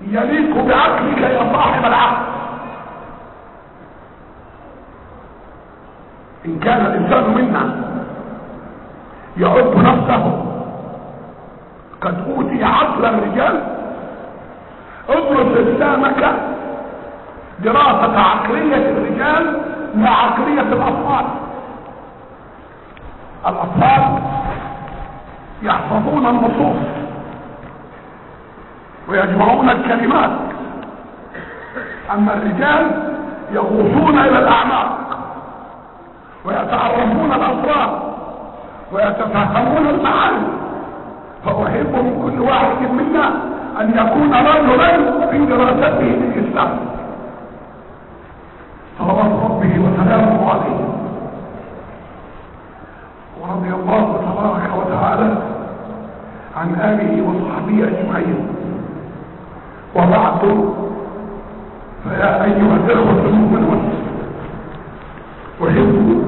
يليق بعقلك يا صاحب العقل ان كان الانسان منا يعد نفسه قد اوتي عقل الرجال ادرس اسلامك دراسة عقلية الرجال مع عقلية الاطفال الاطفال يحفظون النصوص ويجمعون الكلمات اما الرجال يغوصون الى الاعماق ويتعرفون الاسرار ويتفهمون المعاني فاحب من كل واحد منا ان يكون رجلا في دراسته للاسلام صلوات ربه وسلامه عليه ورضي الله تبارك وتعالى عن آله وصحبه أجمعين وبعد فيا أيها الإخوة المؤمنون أحب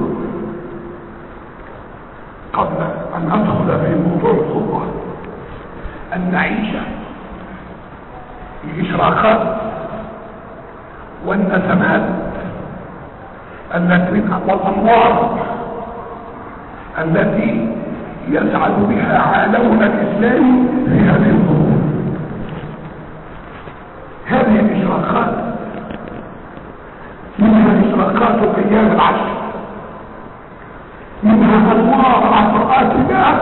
قبل أن أدخل في موضوع الخطبة أن نعيش الإشراقات والنسمات التي والأنوار التي يسعد بها عالمنا الإسلامي في هذه الظروف هذه الإشراقات منها إشراقات أيام العشر منها أنوار عطاءات الله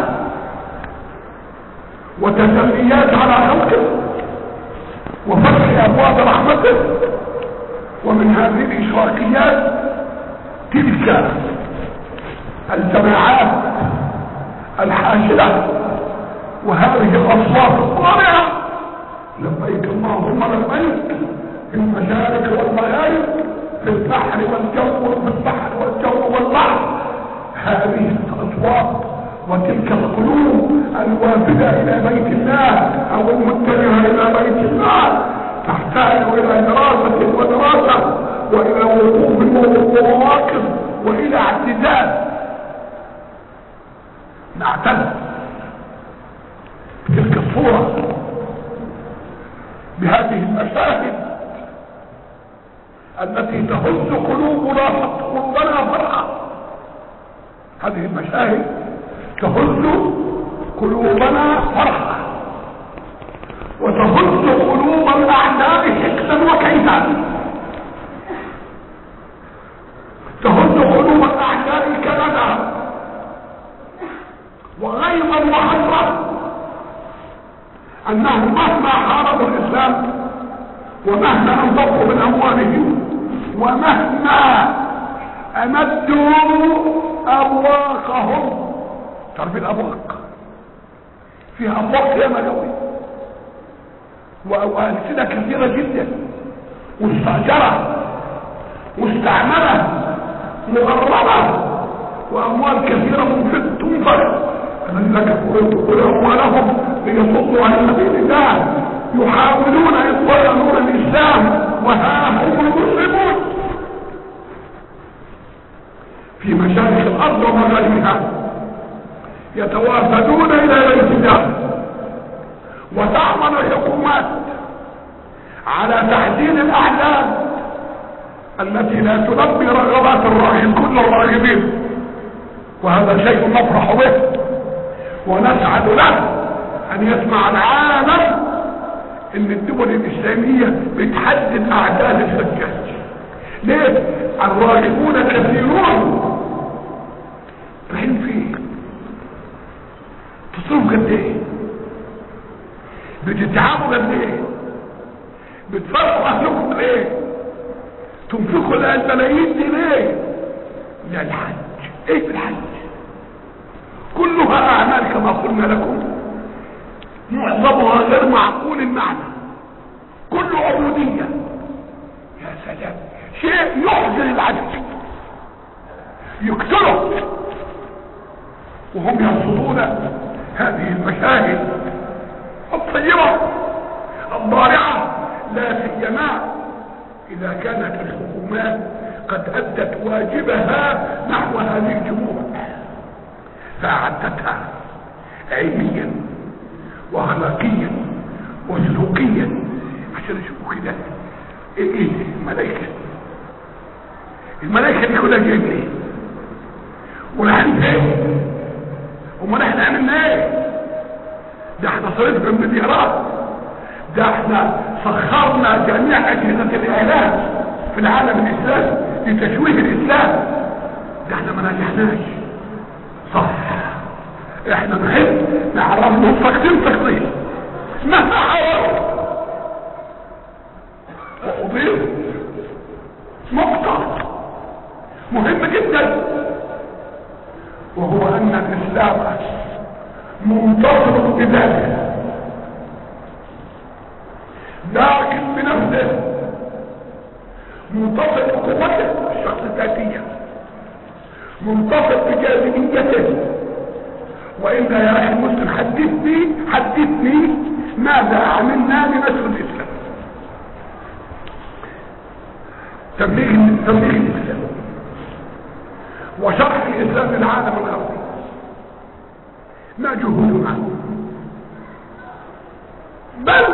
وتسليات على خلقه وفتح أبواب رحمته ومن هذه الإشراقيات تلك الجماعات الحاشرة وهذه الأصوات الطالعة لبيك اللهم لبيك في المشارق والمغارب في البحر والجو في البحر والجو والبحر هذه الأصوات وتلك القلوب الوافدة إلى بيت الله أو المتجهة إلى بيت الله تحتاج إلى دراسة ودراسة وإلى وقوف ومواقف وإلى اعتدال نعتد تلك الصورة بهذه المشاهد التي تهز قلوبنا قلوبنا فرحة هذه المشاهد تهز قلوبنا فرحة وتهز قلوب الأعداء حقدا وكيدا تهز قلوب الأعداء كندا وغيظا وحسرة أنهم مهما حاربوا الإسلام ومهما أنفقوا من أموالهم ومهما أمدوا أبواقهم تعرف الأبواق فيها أبواق ياما قوي وألسنة كثيرة جدا مستأجرة مستعملة مغربة وأموال كثيرة تنفق الذين كفروا ينفقون أموالهم ليصدوا عن سبيل الله يحاولون إطفاء نور الإسلام وها هم المسلمون في مشارق الأرض ومغاربها يتوافدون إلى بيت الله وتعمل الحكومات على تحديد الأعداد التي لا تلبي رغبات الراغب كل الراغبين وهذا شيء نفرح به ونسعد له ان يسمع العالم ان الدول الاسلامية بتحدد اعداد الحجاج ليه الراغبون كثيرون فين فيه تصرف قد ايه بتتعبوا قد ايه بتفرقوا اهلكم ليه تنفقوا الملايين دي ليه للحج ايه في الحج كلها اعمال كما قلنا لكم معظمها غير معقول المعنى كله عبودية يا سلام شيء يحزن العجب يقتله وهم يرصدون هذه المشاهد الطيبة الضارعة لا سيما اذا كانت الحكومات قد ادت واجبها نحو هذه الجموع فاعدتها علميا واخلاقيا وسلوكيا عشان يشوفوا كده ايه ايه الملائكة الملائكة دي كلها جاية ليه ونحن ايه امال احنا عملنا ايه ده احنا صرفنا مليارات ده احنا سخرنا جميع اجهزة الاعلام في العالم الاسلامي لتشويه الاسلام ده احنا ما نجحناش صح احنا نحب نعرف نفقدين تقدير مهما حاولوا وأضيف نقطة مهمة جدا وهو أن الإسلام منتصر بذاته لكن بنفسه منتصر بقوته الشخص الذاتية منتصر بجاذبيته وإلا يا أخي المسلم حدثني حدثني ماذا عملنا لنشر الإسلام تبليغ تبليغ الإسلام وشرح الإسلام للعالم الغربي ما جهودنا بل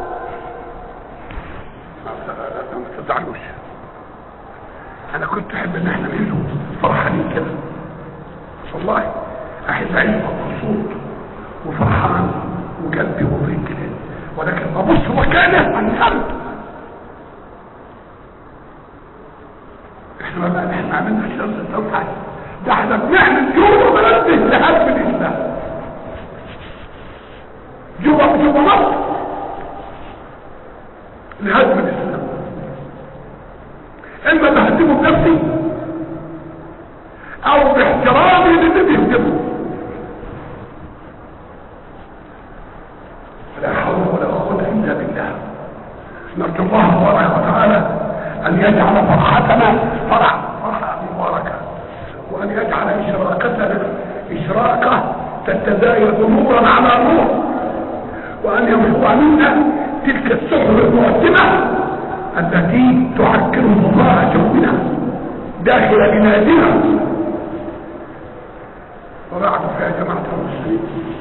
ما تزعلوش انا كنت احب ان احنا نعيشه فرحانين كده والله احب اعيش مبسوط وفرحان وقلبي وطيب كده ولكن ابص مكانه عن القلب احنا ما احنا عملنا الشمس التوحيد ده احنا بنعمل جوه بلد لهدم الاسلام جوه جوه مصر لهدم الاسلام اما بهدمه بنفسي او باحترامي للي بيهدمه لا حول ولا قوه الا بالله نرجو الله تبارك وتعالى ان يجعل فرحتنا فرح فرحه مباركه وان يجعل اشراقتنا اشراقه تتزايد نورا على نور وان يمحو عنا تلك السحر المؤثمه التي تعكر الله جونا داخل بلادنا وبعد فيا جماعه المسلمين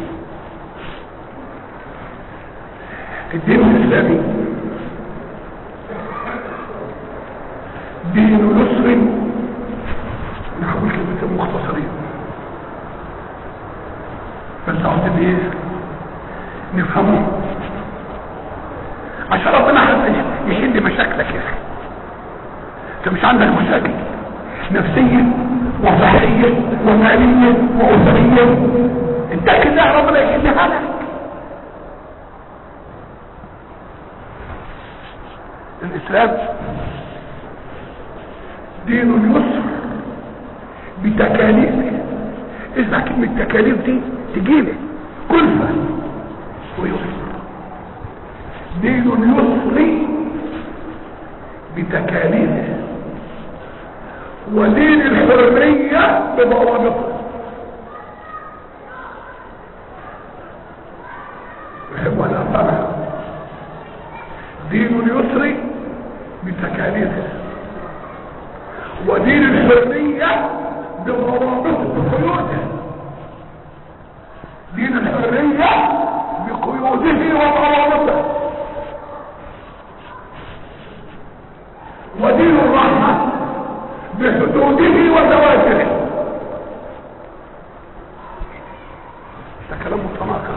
الدين الاسلامي دين يسر نحاول كلمة مختصرين بس عاوزين ايه نفهمه عشان ربنا يحل مشاكلك يا اخي انت مش عندك مشاكل نفسية وصحية ومالية وأسرية انت كده ربنا يحلها لك الاسلام دين يسر بتكاليفه اسمع كلمة تكاليف دي تجيلك كلفة ويسر دين يسري بتكاليفه ودين الحرية بضوابطه يحب ان افهمها دين يسري بتكاليفه ودين الحرية بضوابطه بقيوده دين الحرية بقيوده وضوابطه ودين الرحمة بحدوده وزواجره ده كلام متناقض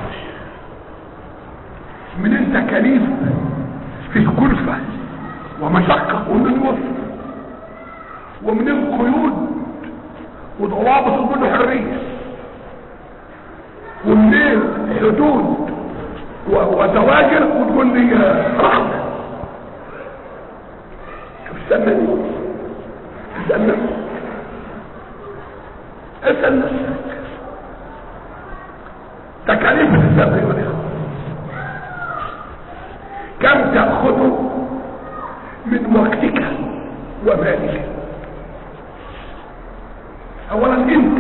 من التكاليف في كلفة ومشقة ومن وصف ومن القيود وضوابط وكل حرية ومن الحدود وزواجر وتقول لي رحمة استنى استنى اسأل نفسك تكاليف الإسلام أيها الإخوة كم تأخذ من وقتك ومالك أولا أنت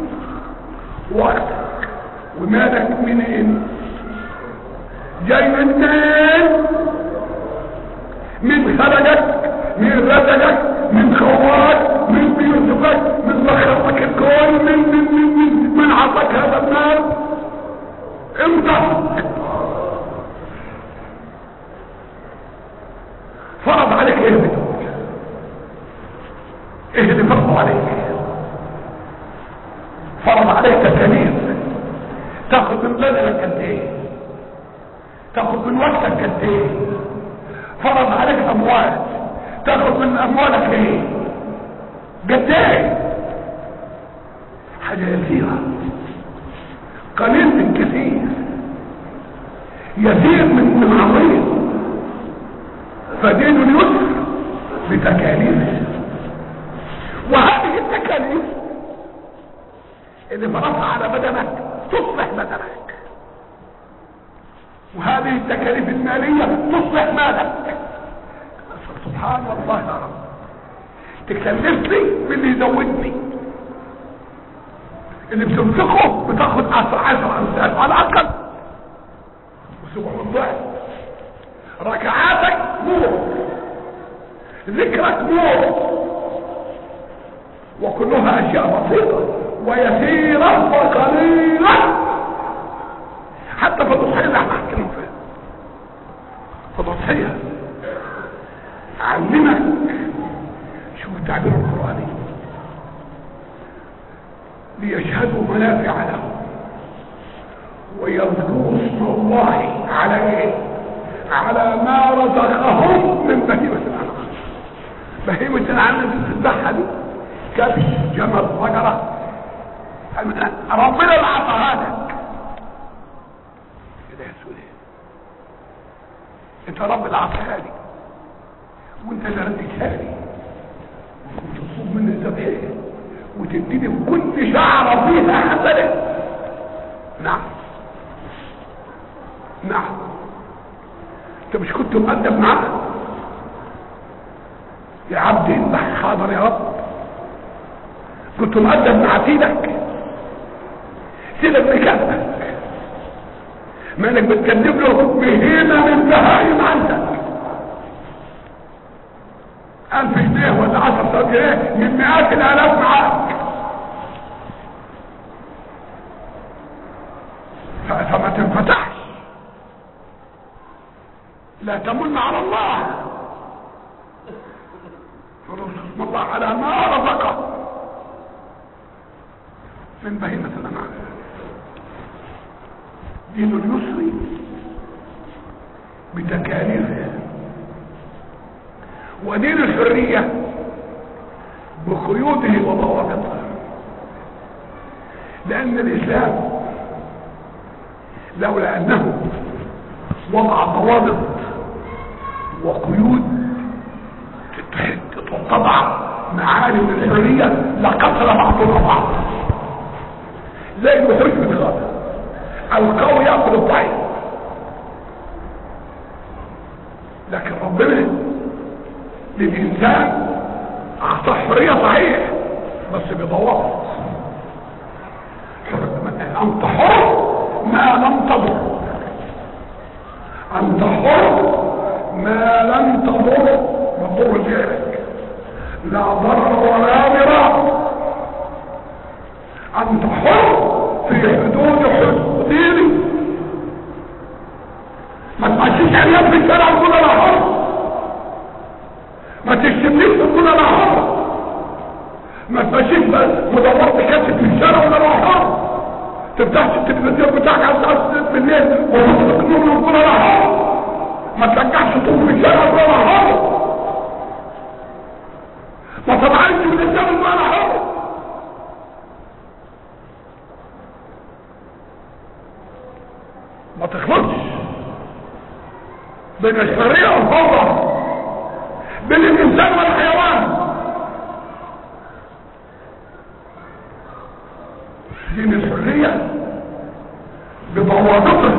وقتك ومالك منين جاي منين من خرجك من رزقك من خوارك من بيوتك من مخرطك الكون من من من من, من عطاك هذا المال امتى عليك ايه بدون ايه اللي فرض عليك فرض عليك تكاليف تاخد من بدنك قد ايه تاخد من وقتك قد ايه فرض عليك اموال تاخد من اموالك ايه قد ايه حاجة يسيرة قليل من كثير يسير من من عظيم فدين اليسر بتكاليفه وهذه التكاليف اللي فرضها على بدنك تصلح بدنك وهذه التكاليف المالية تصلح مالك سبحان الله يا رب تكلفني باللي يزودني اللي بتنفقه بتاخد عشر عشر امثال على الاقل وسبحان الله ركعاتك نور ذكرك نور وكلها اشياء بسيطه ويسيره وقليله حتى في الضحيه اللي احنا حكينا فيها في الضحيه علمك شوف التعبير القراني ليشهدوا منافع لهم ويذكروا اسم الله على ايه على ما رزقهم من بهيمة الأنعام بهيمة الأنعام اللي بتذبحها دي كبش جمل بقرة ربنا اللي عطاها لك كده يا سوري انت رب اللي عطاها لي وانت اللي رديتها لي وتصوم من الذبيحه وتديني بكل شعرة فيها حسنة نعم نعم انت مش كنت مؤدب معاه يا عبدي الله حاضر يا رب كنت مؤدب مع سيدك سيدك بكذبك ما انك بتكذب له بهيمة من بهايم عندك ألف جنيه ولا عشرة جنيه من مئات الآلاف معاك فما تنفتحش لا تمن على الله فرسم الله على ما رزقه من بهيمة الأنعام دين اليسر بتكاليفه ودين الحرية بقيوده وضوابطه لأن الإسلام لولا أنه وضع ضوابط وقيود تتضع معالم الحرية لقتل بعضنا بعض زي الوحوش بالغابة القوي يأكل الضعيف لكن ربنا للإنسان أعطى حرية صحيح بس بضوابط أنت حر ما لم تضر أنت حر ما لم تضر تضر غيرك لا ضر ولا ضرار أنت حر في حدود حدود ديني ما تمشيش عريان في الشارع وتقول انا حر ما تشتمنيش وتقول انا حر ما تمشيش مدورت كاتب في الشارع ولا انا حر تفتحش التلفزيون بتاعك على الساعه 6 بالليل وتطلق النور وتقول انا حر ما ترجعش طول في الشارع وتقول انا حر ما تطلعش من الجبل وانا حر ما تخلطش بين الحرية والفوضى بين الإنسان والحيوان دين الحرية بضوابطه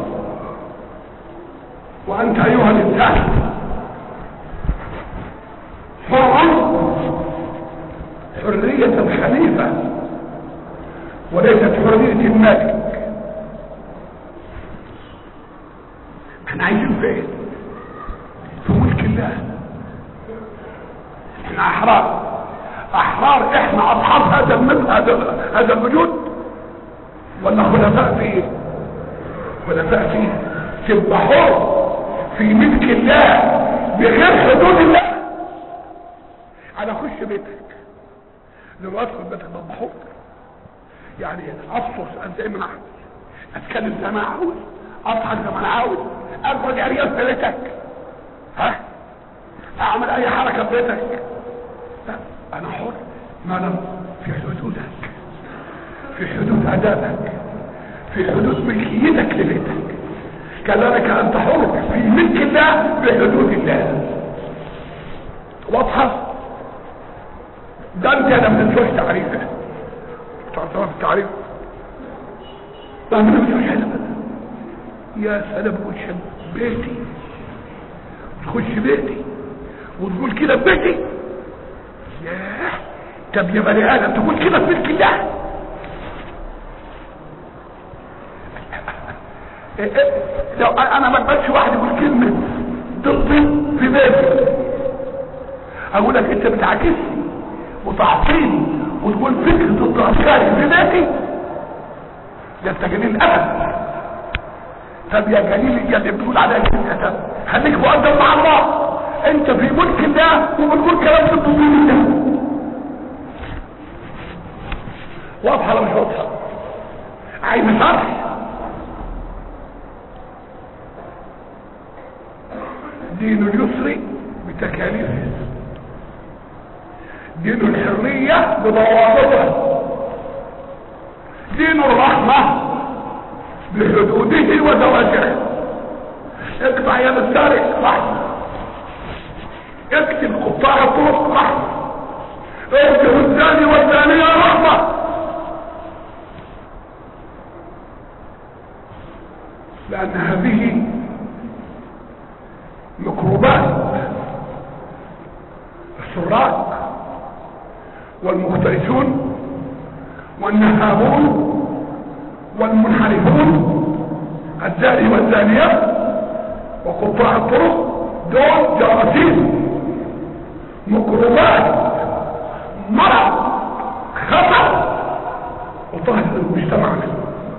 وأنت أيها الإنسان حر حرية الخليفة وليست حرية الملك احنا عايشين فين في ملك الله احنا احرار احرار احنا اصحاب هذا الملك هذا هذا الوجود ولا خلفاء فيه خلفاء فيه تبقى حر في ملك الله بغير حدود الله انا اخش بيتك لما ادخل بيتك بضحك يعني افصل زي ما انا عاوز اتكلم زي ما انا عاوز اضحك زي ما انا عاوز اخرج عريان في بيتك ها اعمل اي حركه في بيتك لا انا حر ما دام في حدودك في حدود ادابك في حدود ملكيتك لبيتك كذلك انت حر في ملك الله بحدود الله واضحه ده انت انا من الزوج تعريفه تعرف التعريف ما من الزوج حلم يا سلام وش بيتي تخش بيتي وتقول كده في بيتي ياه طب يا بني ادم تقول كده في ملك الله لو انا ما اقبلش واحد يقول كلمه ضدي في بيتي اقول لك انت بتعاكسني وتعطيني وتقول فكر ضد افكاري في بيتي ده انت جليل ابد طب يا جليل يا اللي بتقول عليا كده طب خليك مؤدب مع الله انت في ملك الله وبتقول كلام ضد دين الله واضحه ولا مش واضحه عايز شرح دين اليسر بتكاليفه دين الحرية بضوابطه دين الرحمة بحدوده وزواجره اقطع يد السارق رحمة اكتب قطاع الطرق رحمة ارجع الزاني والزانية رحمة لأن هذه ميكروبات السراق والمختلسون والنهابون والمنحرفون الزاني والزانية وقطاع الطرق دول جراثيم ميكروبات مرض خطر وطهر المجتمع منه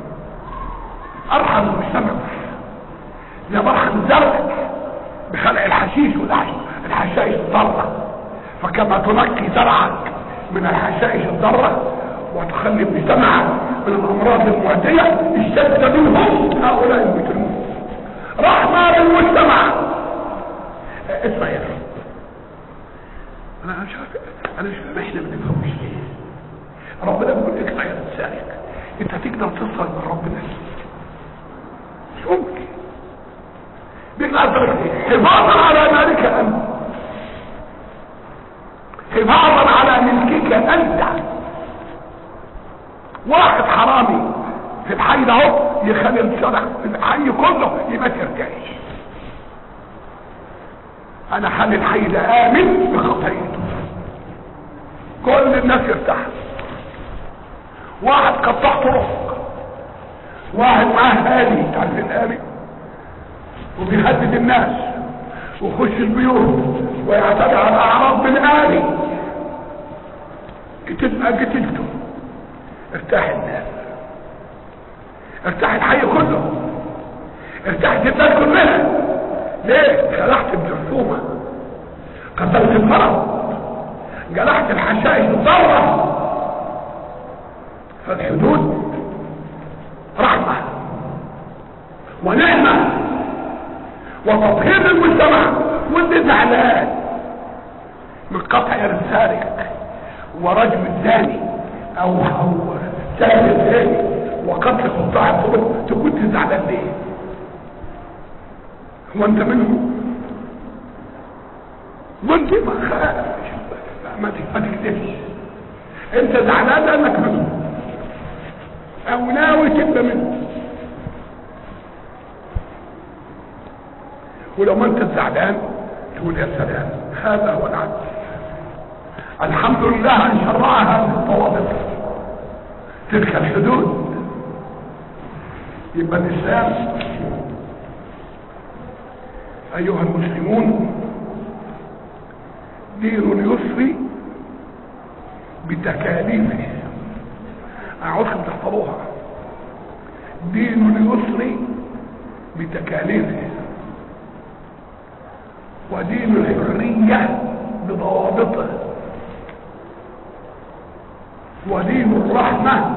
ارحم المجتمع يا مرحم الزرع بخلع الحشيش والحشائش الضارة فكما تنقي زرعك من الحشائش الضارة وتخلي مجتمعك من الامراض المعدية اشتد منهم هؤلاء المجرمون رحمة للمجتمع اسمع يا رب انا مش عارف انا مش فاهم احنا ما بنفهمش ليه ربنا بيقول اقطع يا لسانك انت تقدر تصل من ربنا مش ممكن بيقدر حفاظا على مالك انت حفاظا على ملكك انت واحد حرامي في الحي ده اهو يخلي الشرع في الحي كله يبقى ترتعش انا خلي الحي ده امن بخطيته كل الناس يرتاح واحد قطع طرق واحد معاه آلي تعرف الآلي وبيهدد الناس ويخش البيوت ويعتدي على الاعراض بالآلي تبقى قتلته ارتاح الناس ارتاح الحي كله ارتاحت الناس كلها ليه خلعت الجرثومة قتلت المرض جلحت الحشائش الضارة فالحدود رحمة ونعمة وتطهير المجتمع وانت زعلان من قطع السارق ورجم الزاني او او سارق الزاني وقتل قطاع الطرق تكون زعلان ليه هو انت منهم وانت ما خافش ما تكذبش انت زعلان لانك منهم او ناوي تبقى منهم ولو ما انت زعلان تقول يا سلام هذا هو العدل الحمد لله ان شرع هذه الضوابط تلك الحدود يبقى الاسلام ايها المسلمون دين يسري بتكاليفه اعوذكم تحفظوها دين يسري بتكاليفه ودين الحرية بضوابطه ودين الرحمة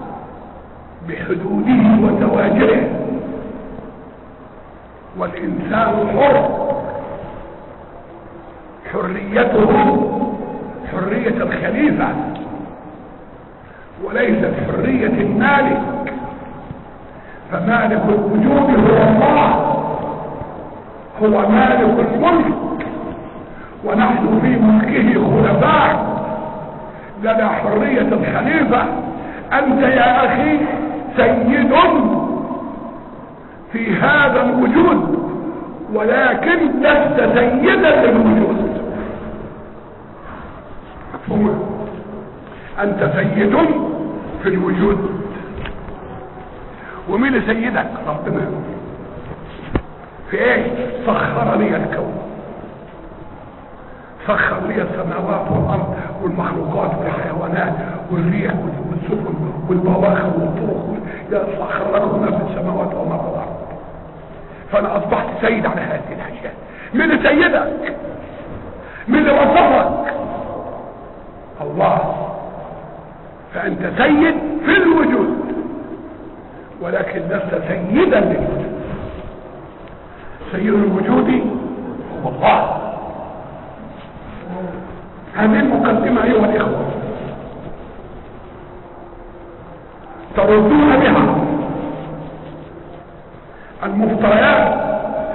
بحدوده وتواجهه والإنسان حر حريته حرية الخليفة وليست حرية المالك فمالك الوجود هو الله هو مالك الملك ونحن في ملكه خلفاء لنا حرية الخليفة انت يا اخي سيد في هذا الوجود ولكن لست سيدا للوجود مفهوم انت سيد في الوجود ومين سيدك ربنا في ايه سخر لي الكون سخر لي السماوات والارض والمخلوقات والحيوانات والريح والسفن والبواخر والطرق يا سخر لكم ما في السماوات وما في الارض فانا اصبحت سيد على هذه الاشياء مين اللي سيدك مين اللي وصفك الله فانت سيد في الوجود ولكن لست سيدا للوجود سيد الوجود هو الله هذه المقدمة أيها الإخوة تردون بها المفتريات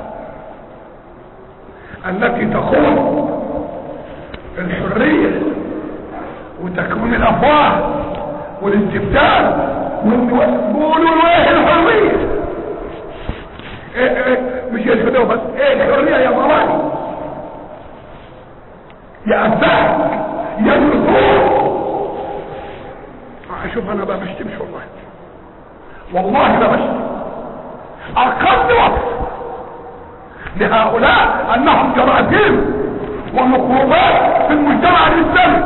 التي تخون الحرية وتكوين الأفواه والاستبدال وقولوا ايه الحرية ايه ايه مش يسكتوا بس ايه الحرية يا مراني يا أباك يا نفور شوف انا بقى بشتمش والله والله لا بشتم اقل وصف لهؤلاء انهم جراثيم ومقروبات في المجتمع الاسلامي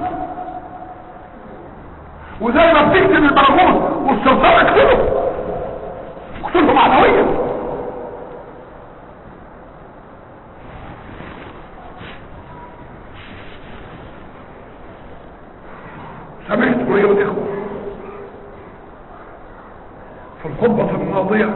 وزي ما بتكتب البرغوث والسلطان اكتبه اكتبه معنويا سمعتم ايها الاخوه في الخطبه الماضيه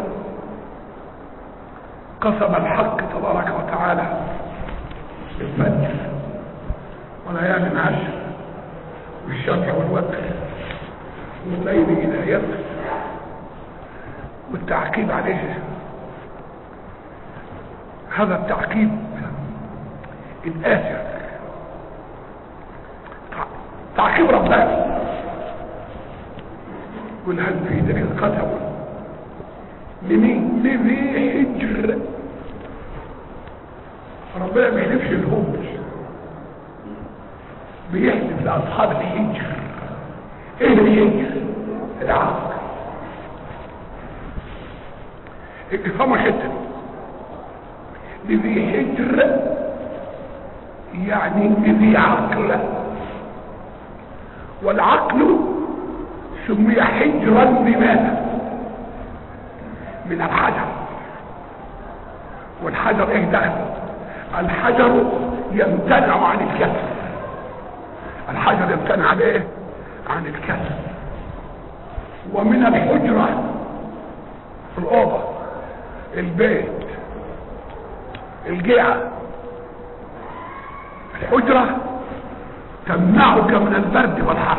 قسم الحق تبارك وتعالى الفجر وليال عشر والشفع والوتر والليل اذا يسر والتعقيب عليه هذا التعقيب الآسر تعقيب رباني قل هل في ذلك قسم لمين لذي حجر ربنا ما يحلفش الهمج بيحلف لاصحاب الحجر ايه الحجر العقل افهموا الحته دي لذي حجر يعني لذي عقل والعقل سمي حجرا لماذا من الحجر والحجر ايه دخل الحجر يمتنع عن الكسر الحجر يمتنع عن ايه عن الكسر ومن الحجرة الأوضة البيت الجيعة الحجرة تمنعك من البرد والحر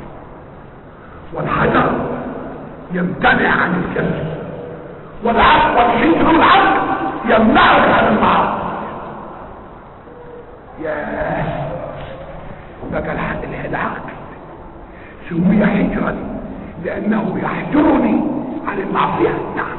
والحجر يمتنع عن الكسر والعقل والحجر العقل يمنعك عن المعاصي يا بقى العقل سمي حجرا لانه يحجرني عن المعصية نعم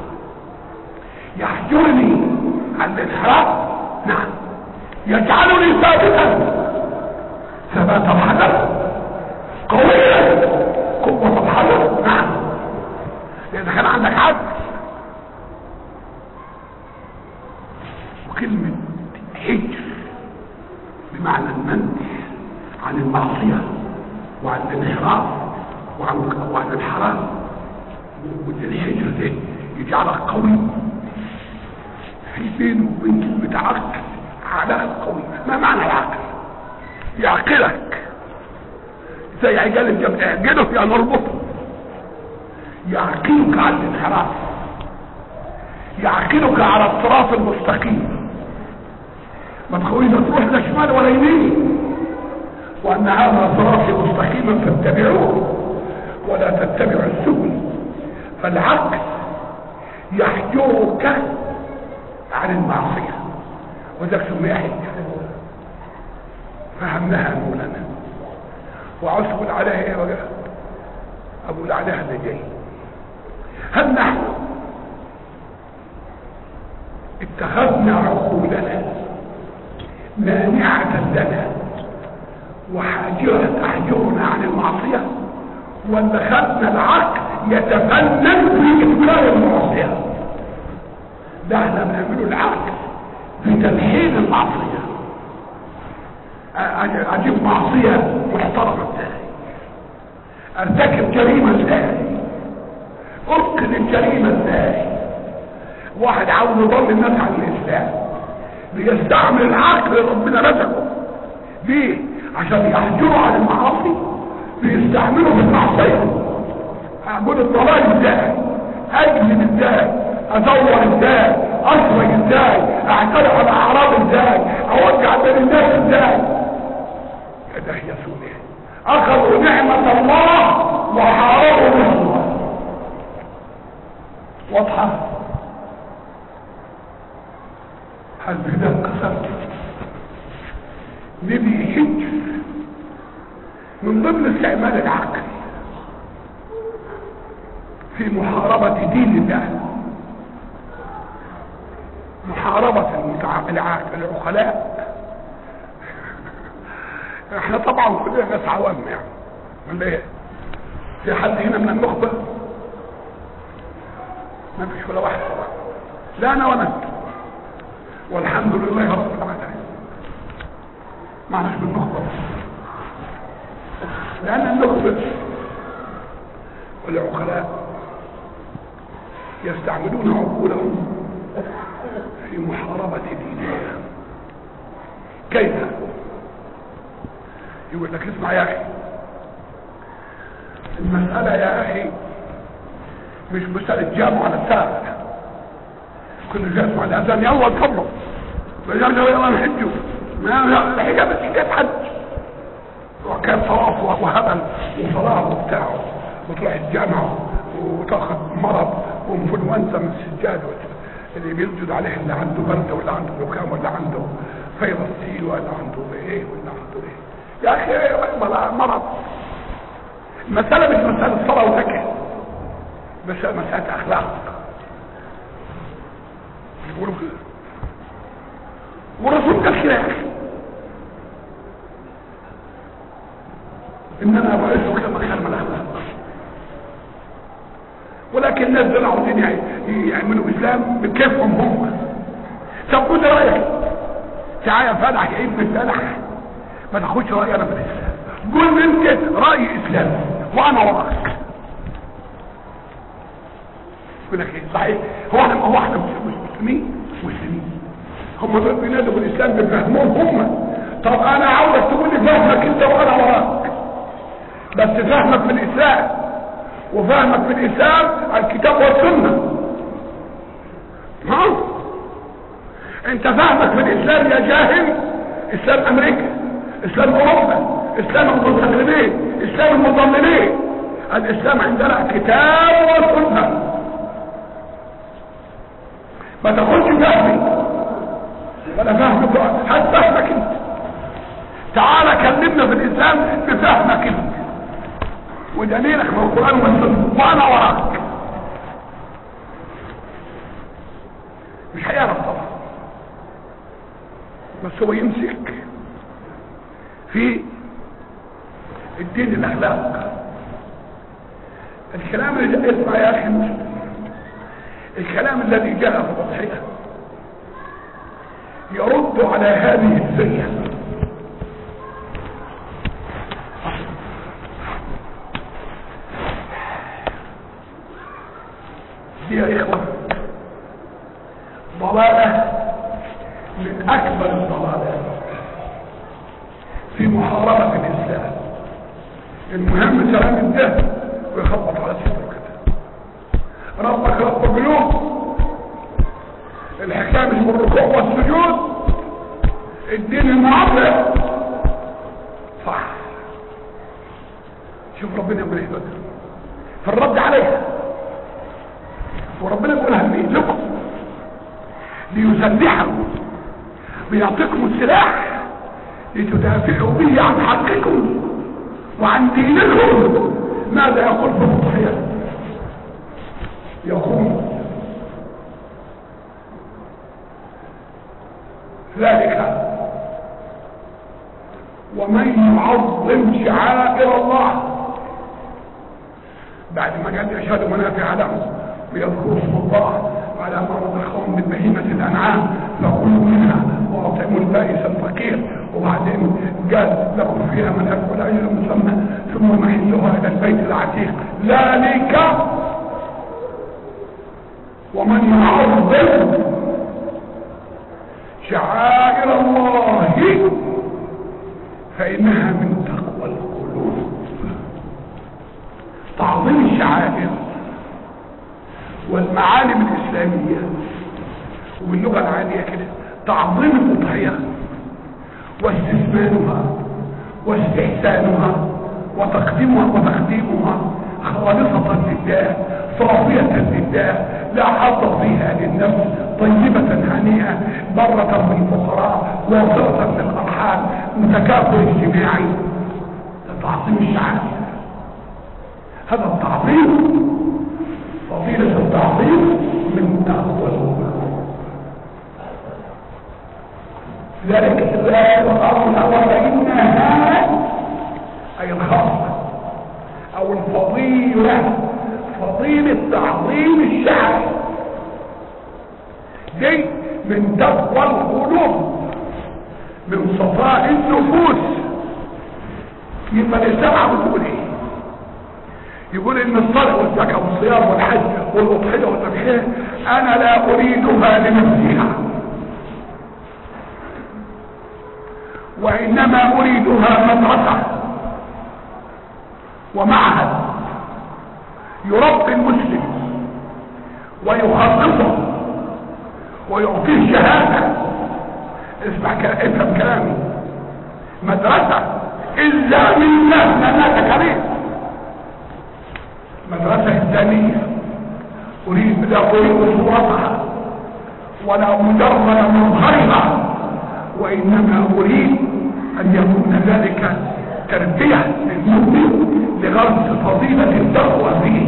يحجرني عن الانحراف نعم يجعلني ثابتا ثبات الحجر قويا قوة الحجر نعم لان كان عندك عقل وكلمة حجر بمعنى المنع عن المعصية وعن الانحراف وعن, وعن الحرام والحجر ده يجعلك قوي في بينه وبين كلمة عقل علاقة قوية ما معنى العقل يعقلك زي عجال الجبل اعجله يا نربطه يعقلك على الانحراف يعقلك على الصراط المستقيم ما تخوينا تروح لا شمال ولا يمين وان هذا صراطي مستقيما فاتبعوه ولا تتبعوا السبل فالعقل يحجرك عن المعصية وذلك سمي حجة فهمناها مولانا وعاوز تقول عليها ايه بقى اقول عليها اللي جاي هل نحن اتخذنا عقولنا مانعة لنا وحاجرة تحجرنا عن المعصية ولا خدنا العقل يتفنن في انكار المعصية ده احنا بنعمله العقل في تلحين المعصية اجيب معصية محترمة ازاي ارتكب جريمة ازاي اركض الجريمة ازاي واحد عاوز يضل الناس عن الاسلام بيستعمل العقل اللي ربنا رزقه ليه عشان يحجروا عن المعاصي بيستعملوا في المعصيه اقول الضلال ازاي اجلد ازاي ادور ازاي اسرق ازاي اعترض على اعراض ازاي اوجع بين الناس ازاي كده هي سوريا اخذوا نعمة الله وحاربوا بها الله واضحة هل بهذا انقسمت نبي يحج من ضمن استعمال العقل في محاربة دين الله محاربة المتع... العقلاء احنا طبعا كلنا ناس عوام يعني ولا ايه في حد هنا من النخبة ما فيش ولا واحد طبعا لا انا ولا انت والحمد لله رب العالمين معناش من النخبة لان النخبة والعقلاء يستعملون عقولهم في محاربة دينهم كيف يقول لك اسمع يا اخي المسألة يا اخي مش مسألة جامعة على الساعة كل جاء اسمع الاذان يلا اتفضل رجال يلا نحجوا ما الحجاب بس حكاية حج وكان طواف وهبل وصلاة وبتاع وتروح الجامعة وتاخد مرض وانفلونزا من السجاد اللي بيسجد عليه اللي عنده برد ولا عنده زكام ولا عنده فيروس سي ولا عنده ايه ولا عنده ايه يا اخي مرض المسألة مش مسألة صلاة وزكاة بس مسألة اخلاق يقولوا كده والرسول قال كده يا اخي انما بعثت كما كان من الاخلاق ولكن الناس دول عاوزين يعملوا اسلام بكيفهم هم طب خد رايك تعالى فلح يا ابن فلح ما تاخدش رايي انا في الاسلام قول انت راي اسلام وانا وراك يقول لك ايه صحيح هو احنا هو احنا مسلمين مسلمين هم دول بينادوا بالاسلام بفهمهم هم طب انا عاوزك تقول لي فهمك انت وانا وراك بس فهمك في الاسلام وفهمك في الاسلام الكتاب والسنه ها انت فهمك في الاسلام يا جاهل اسلام امريكا اسلام اوروبا اسلام المتقلبين اسلام المضللين الاسلام عندنا كتاب وسنه ما تاخدش فهمي ولا فهمك هات فهمك انت تعالى كلمنا في الاسلام بفهمك انت ودليلك في القران والسنه وانا وراك مش هيعرف طبعا بس هو يمسك في الدين الاخلاق الكلام اللي اسمع يا اخي المسلم الكلام الذي جاء في التضحيه يرد على هذه الزيه دي يا اخوه ضلاله من اكبر الضلالات في محاربة الاسلام المهم سلام الدهن ويخبط على صدره كده ربك رب قلوب الحكاية مش بالركوع والسجود الدين المعبر صح شوف ربنا يقول ايه بقى في الرد عليها وربنا يقول هل لكم ليسلحكم ويعطيكم السلاح لتدافعوا به عن حقكم وعن دينكم ماذا يقول في الضحية يقول ذلك ومن يعظم شعائر الله بعد ما قال يشهد منافع له ويذكر اسم الله وعلى ما رزقهم من بهيمة الأنعام فكلوا منها وأطعموا البائس الفقير وبعدين قال لكم فيها من ولا أجل مسمى ثم محلها إلى البيت العتيق ذلك ومن يعظم شعائر الله فإنها من تقوى القلوب تعظيم الشعائر والمعالم الإسلامية وباللغة العالية كده تعظيم الأضحية واستثمانها واستحسانها وتقديمها وتقديمها خالصة لله صافية لله لا حظ فيها للنفس طيبة هنيئة برة بالفقراء واصلة للأرحام متكافئ اجتماعي تعظيم الشعائر هذا التعظيم فضيلة التعظيم من تقوى القلوب ذلك الآية والأرض الأول فإنها أي الخاصة أو الفضيلة فضيلة تعظيم الشعب دي من تقوى القلوب من صفاء النفوس يبقى الإسلام بتقول ايه يقول ان الصلاة والزكاة والصيام والحج والأضحية والتبحير انا لا اريدها لنفسها وانما اريدها مدرسة ومعهد يربي المسلم ويخصصه ويعطيه شهادة اسمع افهم كلامي مدرسة الا لله لنا كريم مدرسة إسلامية أريد لا أريد صورتها ولا مجرد مظهرها وإنما أريد أن يكون ذلك تربية للمؤمن لغرس فضيلة التقوى فيه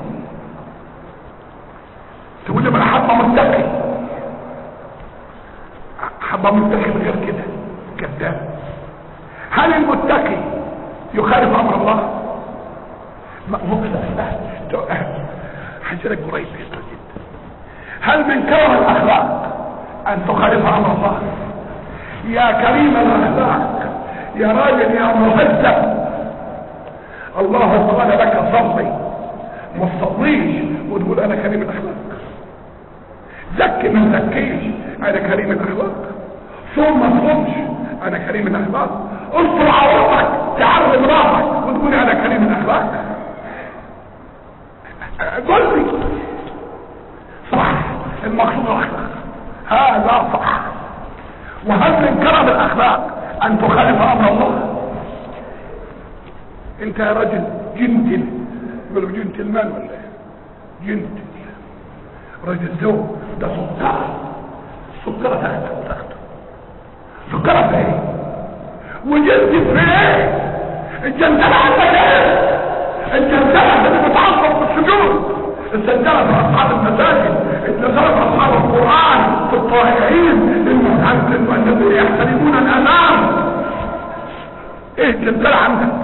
تقول لي ما حبة متقي حبة متقي غير كده كذاب هل المتقي يخالف أمر الله؟ حجرك قريب جدا هل من كرم الاخلاق ان تخالف امر الله يا كريم الاخلاق يا راجل يا مهذب الله قال لك صلي ما تصليش وتقول انا كريم الاخلاق زكي ما تزكيش انا كريم الاخلاق صوم ما تصومش انا كريم الاخلاق استر عورتك تعرض راسك وتقول انا كريم الاخلاق قل لي صح المقصود الاخلاق هذا صح وهل من كرم الاخلاق ان تخالف امر الله انت يا رجل جنتل يقولوا جنتلمان ولا ايه جنتل رجل زوج ده سكر سكرة تاخده تاخده سكرة في ايه وجنتل في ايه الجنتل عندك ايه الجنتل اللي بتعصب في السجود السجلة في أصحاب المساجد النزلة في أصحاب القرآن في الطائعين الذين يحترمون الأمام ايه الجنتل عندك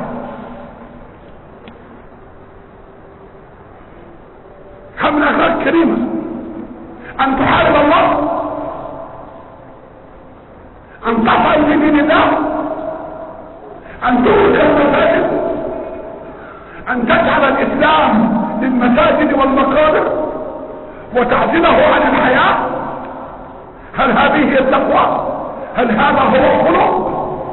حمل أخلاق كريمة أن تحارب الله أن تفعل في دين الله أن تغلق المساجد أن تجعل الإسلام للمساجد والمقابر وتعزله عن الحياة هل هذه هذه هي التقوى هل هذا هو الخلق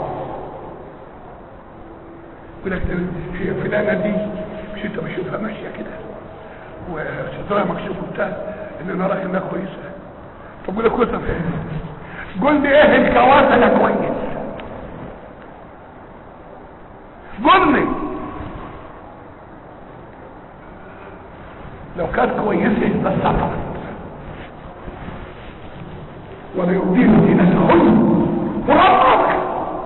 يقول لك هي فلانه دي مش انت بشوفها ماشيه كده وسترها مكشوف وبتاع ان انا رايي انها كويسه طب يقول لك كويسه فين قول لي ايه الكواسه ده كويس قول لي لو كانت كويسه لاستطعت وليؤدين دينتهن وربك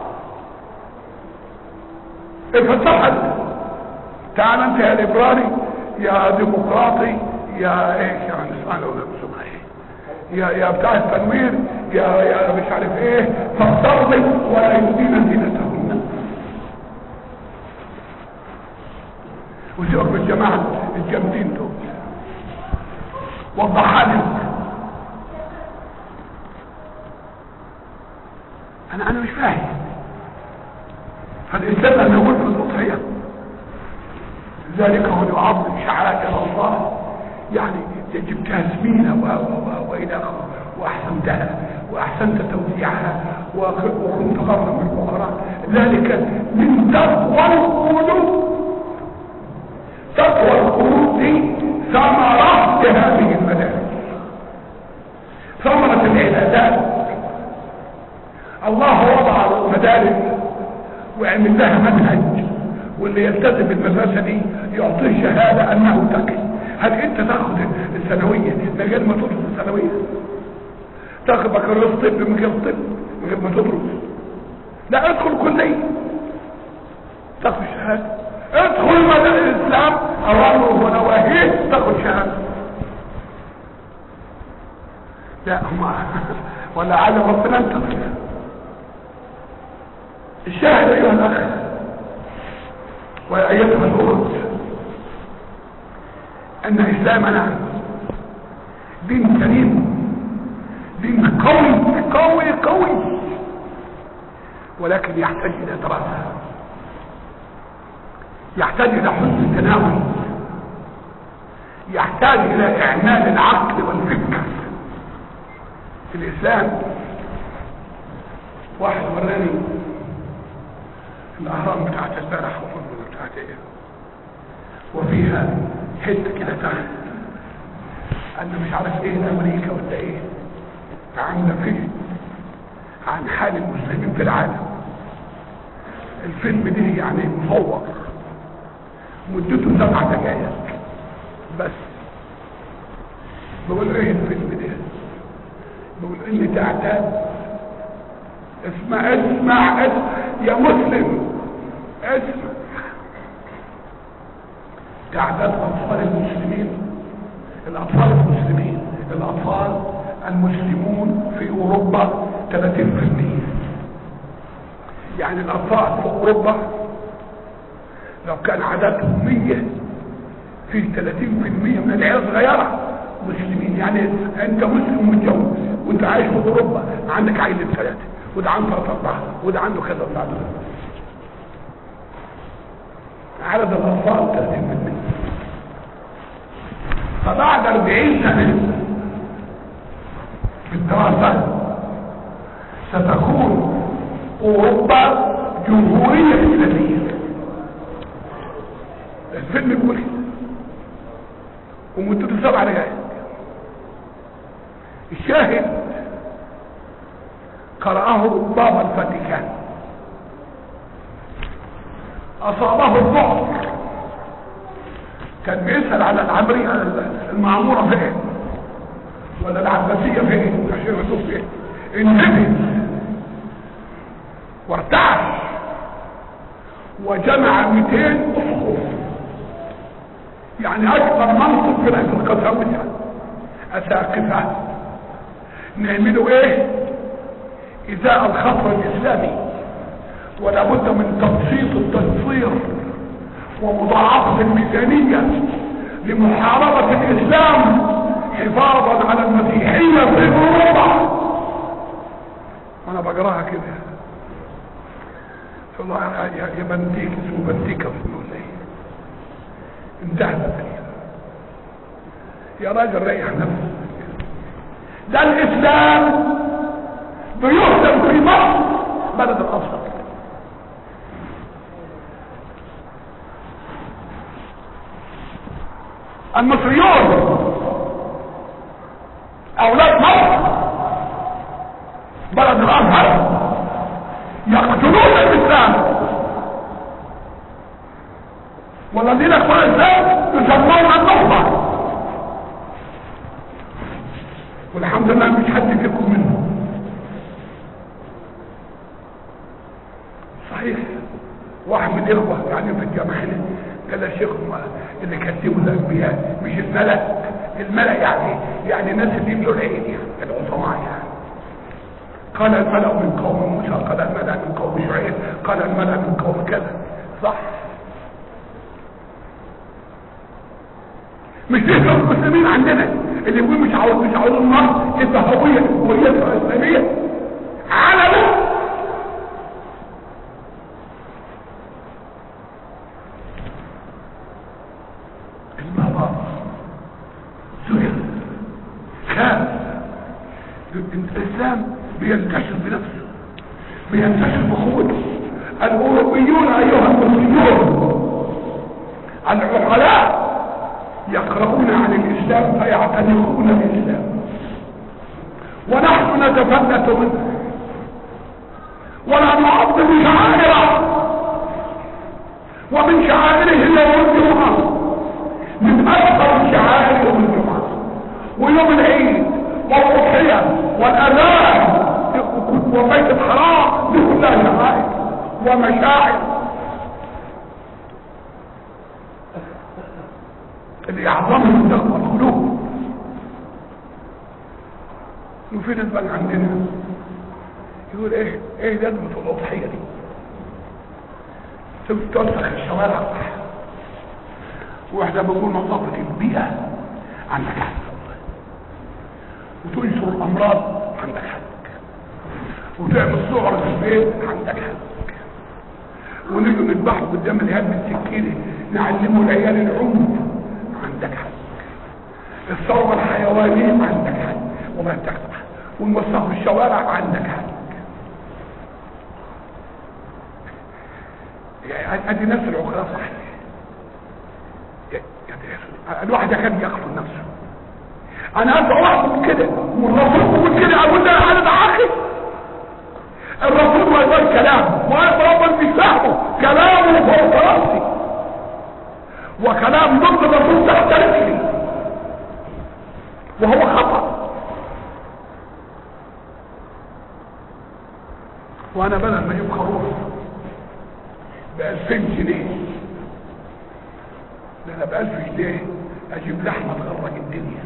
اتفتحت تعال انت يا ليبرالي يا ديمقراطي يا ايه يا اسمعنا ولا اسمها ايه يا يا بتاع التنوير يا يا مش عارف ايه فاختار لي ولا يؤدين دينتهن وسيبك بالجماعه الجامدين دول وضحها لي انا انا مش فاهم فالانسان لما يقول في الاضحيه ذلك هو يعظم شعائر الله يعني يجب تهزمينها و و و والى اخره واحسنتها واحسنت توزيعها وكنت غرا من الفقراء ذلك من تقوى القلوب تقوى القلوب دي ثمرة لهذه المدارس ثمرة العبادات الله وضع المدارس وعمل لها منهج واللي يلتزم بالمدرسة دي يعطيه شهادة انه تقي هل انت تاخد الثانوية من غير ما تدرس الثانوية تاخد بكالوريوس طب من غير طب من غير ما تدرس لا ادخل كلية تاخد شهادة ادخل مدارس الاسلام اوامره ونواهيه تاخد شهادة لا هم ولا على ربنا انت الشاهد ايها الاخ وايتها الاخت ان اسلامنا دين كريم دين قوي قوي قوي ولكن يحتاج الى دراسه يحتاج الى حسن التناول يحتاج الى اعمال العقل والفكر في الاسلام واحد وراني الاهرام بتاعت البارح وفضل بتاعت ايه وفيها حته كده تحت انا مش عارف ايه امريكا ولا ايه عامله فيلم عن حال المسلمين في العالم الفيلم ده يعني مصور مدته سبع دقائق بس بقول ايه الفيلم ده بقول ان تعتاد اسمع اسمع اسمع يا مسلم اسمع تعداد اطفال المسلمين الاطفال المسلمين الاطفال المسلمون في اوروبا 30% يعني الاطفال في اوروبا لو كان عددهم 100 في 30% من العيال صغيره مسلمين يعني انت مسلم متجوز وانت عايش في اوروبا عندك عيل ثلاثه وده عنده ثلاثة أربعة وده عنده كذا وده عنده كذا عدد الأطفال 30% فبعد 40 سنة في الدراسة ستكون أوروبا جمهورية إسلامية الفيلم يقول ومدته سبع دقائق الشاهد قرأه بابا الفاتيكان أصابه الضعف كان بيسأل على العمرية المعمورة فين ولا العباسية فين عشان يشوف فين انتبه وارتعش وجمع 200 اسقف يعني اكبر منصب في القساوسة اساقفة نعملوا ايه ازاء الخطر الاسلامي ولا بد من تبسيط التنصير ومضاعفة الميزانية لمحاربة الاسلام حفاظا على المسيحية في اوروبا وانا بقراها كده والله يا بنتيك اسمه بنتيكة ولا ايه انتهت يا راجل ريح نفسك ده الاسلام بيهدم في مصر بلد الازهر المصريون اولاد مصر بلد الازهر يقتلون الاسلام والذين يقتلون الاسلام يسمون النخبه والحمد لله مش حد فيكم منه صحيح واحد من الاخوه يعني في الجامعه هنا قال يا شيخ ما اللي كتبوا الانبياء مش الملك الملك يعني يعني الناس اللي يملوا العين يعني العظماء يعني قال الملأ من قوم موسى قال الملأ من قوم شعيب قال الملأ من قوم كذا صح مش نحن المسلمين عندنا اللي يقول مش عاوز مش عاوز النار يبقى هوية هويتها اسلامية على المرأة سئل خاف الاسلام بينتشر بنفسه بينتشر بقوته الاوروبيون ايها المسلمون العقلاء يقرؤون عن الاسلام فيعتنقون الاسلام ونحن نتفلت منه ولا نعظم شعائره ومن شعائره يوم الجمعه من اكثر شعائر يوم الجمعه ويوم العيد والضحيه والاذان وبيت الحرام دي كلها شعائر ومشاعر اللي يعظمهم تقوى القلوب وفين البن عندنا يقول ايه ايه ده الاضحيه دي توسخ الشوارع واحنا بنقول نظافه البيئه عندك حق وتنشر الامراض عندك حق وتعمل صور في البيت عندك حق ونيجي نذبحه قدام الهاب بالسكينه نعلمه العيال العنف عندك حق الثروه الحيوانيه عندك حق وما تقطع ونوسخ الشوارع عندك حق يعني ادي نفس العقلاء صحيح الواحد كان يقتل نفسه انا ادعو واحد من كده والرسول يقول كده اقول ده انا بعاقب الرسول ما يقول كلام وانا ربنا مش فاهمه كلامه فوق راسي وكلام ضد الرسول تحت رجلي وهو خطأ وانا بدل ما اجيب خروف بألفين جنيه ده انا بألف جنيه اجيب لحمة تغرق الدنيا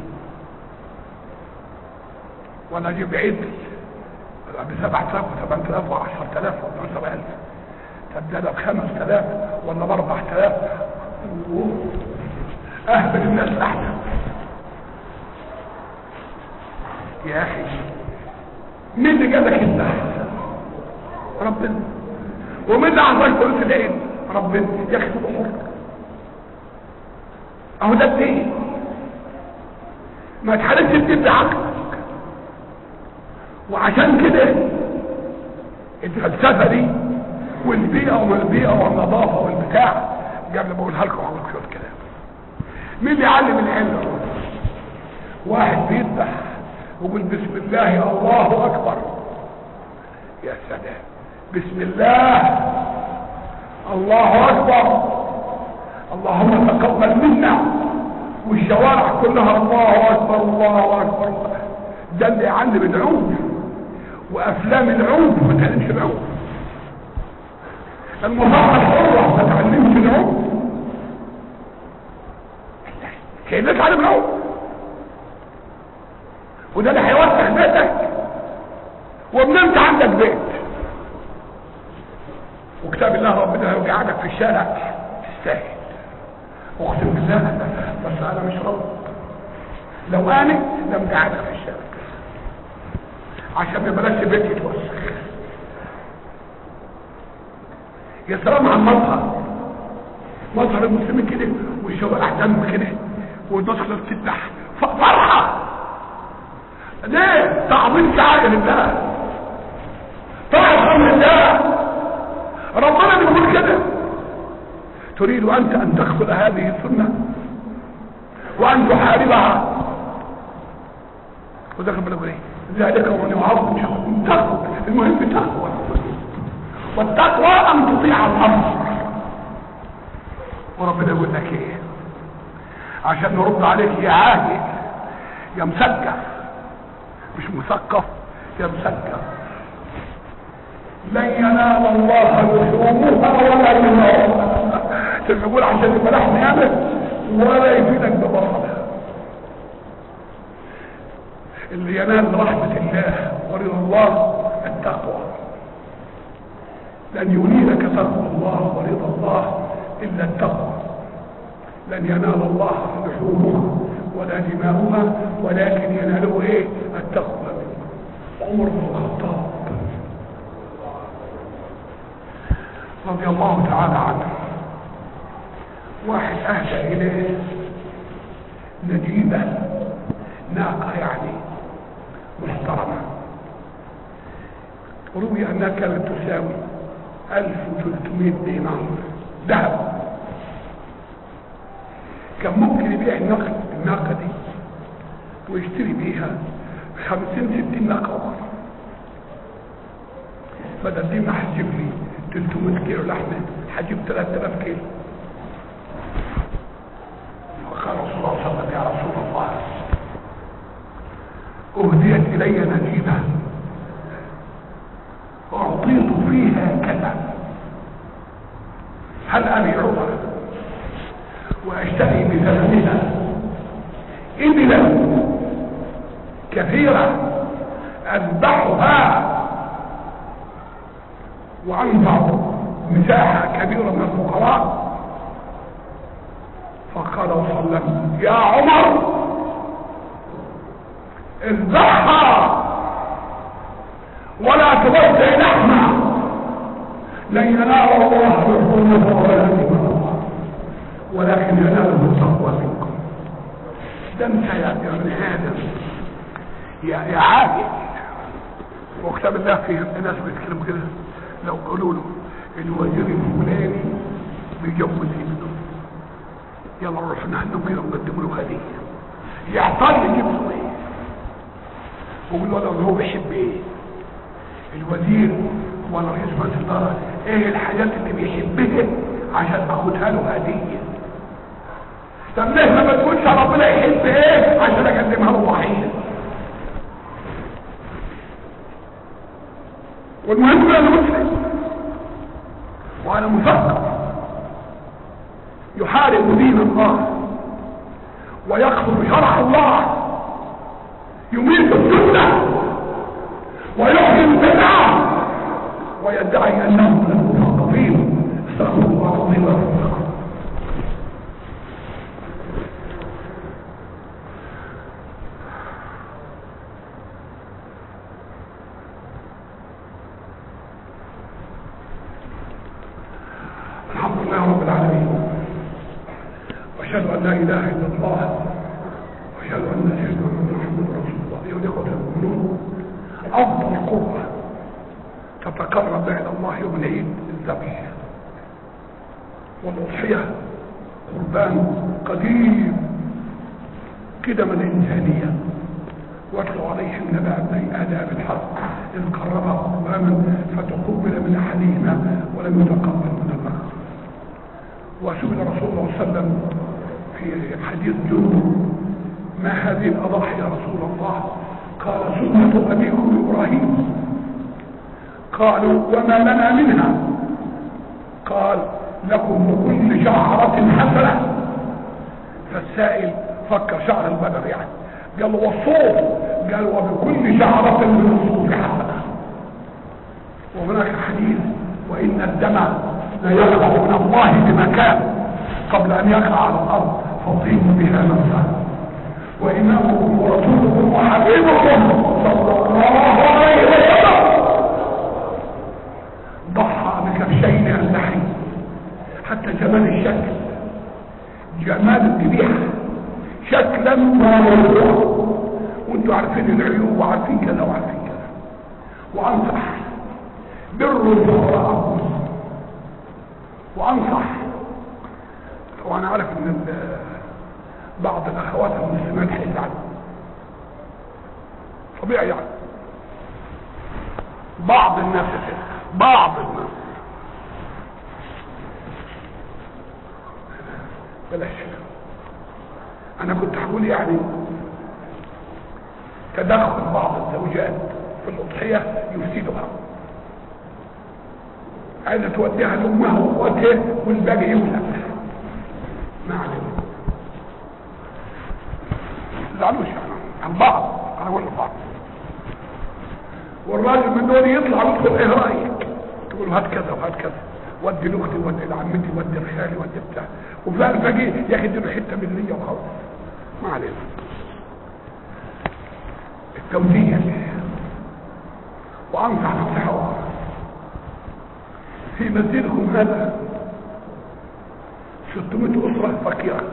وانا اجيب عدل بسبعة آلاف وثمان آلاف وعشرة آلاف وعشرة ألف طب ده بخمس آلاف ولا بأربع آلاف أهبل الناس أحسن يا أخي مين اللي قال لك أنت أحسن ربنا ومين اللي أعطاك فلوس العين ربنا يا أخي الأمور أهو ده الدين ما تحاربش الدين بعقلك وعشان كده الفلسفة دي والبيئة وما البيئة والنظافة والبتاع قبل ما اقولها لكم اقول شوية كلام مين اللي يعلم العلم واحد بيذبح ويقول بسم الله الله اكبر يا سلام بسم الله الله اكبر اللهم تقبل منا والشوارع كلها الله اكبر الله اكبر ده اللي يعلم العنف وافلام العنف ما تعلمش العنف المظاهره الحره ما تعلمش العنف كيف تعلم العنف وده اللي هيوسخ بيتك وبنمت عندك بيت وكتاب الله ربنا لو قعدك في الشارع تستاهل اقسم بالله بس انا مش راضي لو انا لم قعدك في الشارع عشان ما بلاش بيت يتوسخ يا سلام على المظهر مظهر المسلمين كده والشوارع دم كده والناس كلها بتفتح فرحه ليه تعظيم شعائر الله ربنا بيقول كده تريد انت ان تقبل هذه السنة وان تحاربها ودخل بالك ايه ذلك ومن يعظم تقوى المهم تقوى والتقوى ان تطيع الامر وربنا يقول لك ايه عشان نرد عليك يا عاجل يا مسكف مش مثقف يا مسكف لن ينال الله لحومها ولا دماؤها تقول عشان يبقى لحم يامن ولا يفيدك ببصرها اللي ينال رحمة الله ورضا الله التقوى لن ينيلك تقوى الله ورضا الله إلا التقوى لن ينال الله لحومها ولا دماؤها ولكن يناله ايه التقوى عمر بن الخطاب رضي الله تعالى عنه واحد اهدى اليه نجيبة ناقة يعني محترمة روي انها كانت تساوي 1300 دينار ذهب كان ممكن يبيع الناقة الناقة دي ويشتري بيها 50 60 ناقة اخرى بدل دي ما هتجيب لي 300 كيلو لحمة هجيب 3000 كيلو فقال رسول الله صلى الله عليه وسلم يا رسول الله اهديت الي نجيبة اعطيت فيها كذا هل ابيعها واشتري بثمنها ابلا كثيرة اذبحها وانفع مساحة كبيرة من الفقراء فقال صلى الله عليه وسلم يا عمر اذبحها ولا تبدع لحمها لن ينال الله لحومها ولا دماؤها ولكن يناله التقوى منكم ده انت يا ابن ادم يا يا عاقل وكتاب الله فيه الناس بيتكلموا كده لو قالوا له الوزير الفلاني بيجوز ابنه يلا نروح نحن كده ونقدم له هديه يعطل يجيب له ايه ويقول له هو بيحب ايه الوزير ولا رئيس مجلس الاداره ايه الحاجات اللي بيحبها عشان اخدها له هديه طب ليه ما بتقولش ربنا يحب ايه عشان اقدمها له ضحيه والمهم انا مسلم وانا مثقف يحارب دين الله ويقصد شرع الله يميت السنه ويحيي البدعه ويدعي انه من المثقفين استغفر الله العظيم واتقوا الحمد لله رب العالمين واشهد ان لا اله الا الله واشهد ان سيدنا محمد رسول الله ايها الاخوه المؤمنون افضل قربه تتقرب الى الله يوم العيد الذبح والاضحيه قربان قديم كده من الانسانيه واتلو عليهم نبأ ابني آدم بالحق إذ قربا قربانا فتقبل من أحدهما ولم يتقبل من الآخر وسئل رسول الله صلى الله عليه وسلم في حديث جند ما هذه الأضاحي يا رسول الله قال سنة أبيكم إبراهيم قالوا وما لنا منها قال لكم بكل شعرة حسنة فالسائل فكر شعر البدر يعني قال والصوف قال وبكل شعرة من الصوف حسنة وهناك حديث وإن الدم لا يقع من الله بمكان قبل أن يقع على الأرض فطيب بها نفسه وإمامكم ورسولكم وحبيبكم صلى الله عليه وسلم ضحى بكبشين اللحم حتى جمال الشكل جمال الذبيحه شكلا وموضوعا وانتوا عارفين العيوب وعارفين كذا وعارفين كذا وانصح بروا الفقراء وانصح وانا عارف ان بعض الاخوات المسلمات هيزعلوا طبيعي يعني بعض الناس بعض الناس بلاش انا كنت هقول يعني تدخل بعض الزوجات في الاضحيه يفسدها عايزه توديها لامها واخواتها والباقي يولد ما علينا تزعلوش يعني عن بعض انا اقول لبعض والراجل من دول يطلع يدخل ايه رايك تقول هات كذا وهات كذا ودي لاختي ودي لعمتي ودي لخالي ودي بتاع وفي الفقيه ياخد له حته من اللي وخلاص ما علينا التوزيع وانصح نصيحه في مسجدكم هذا 600 اسره فقيره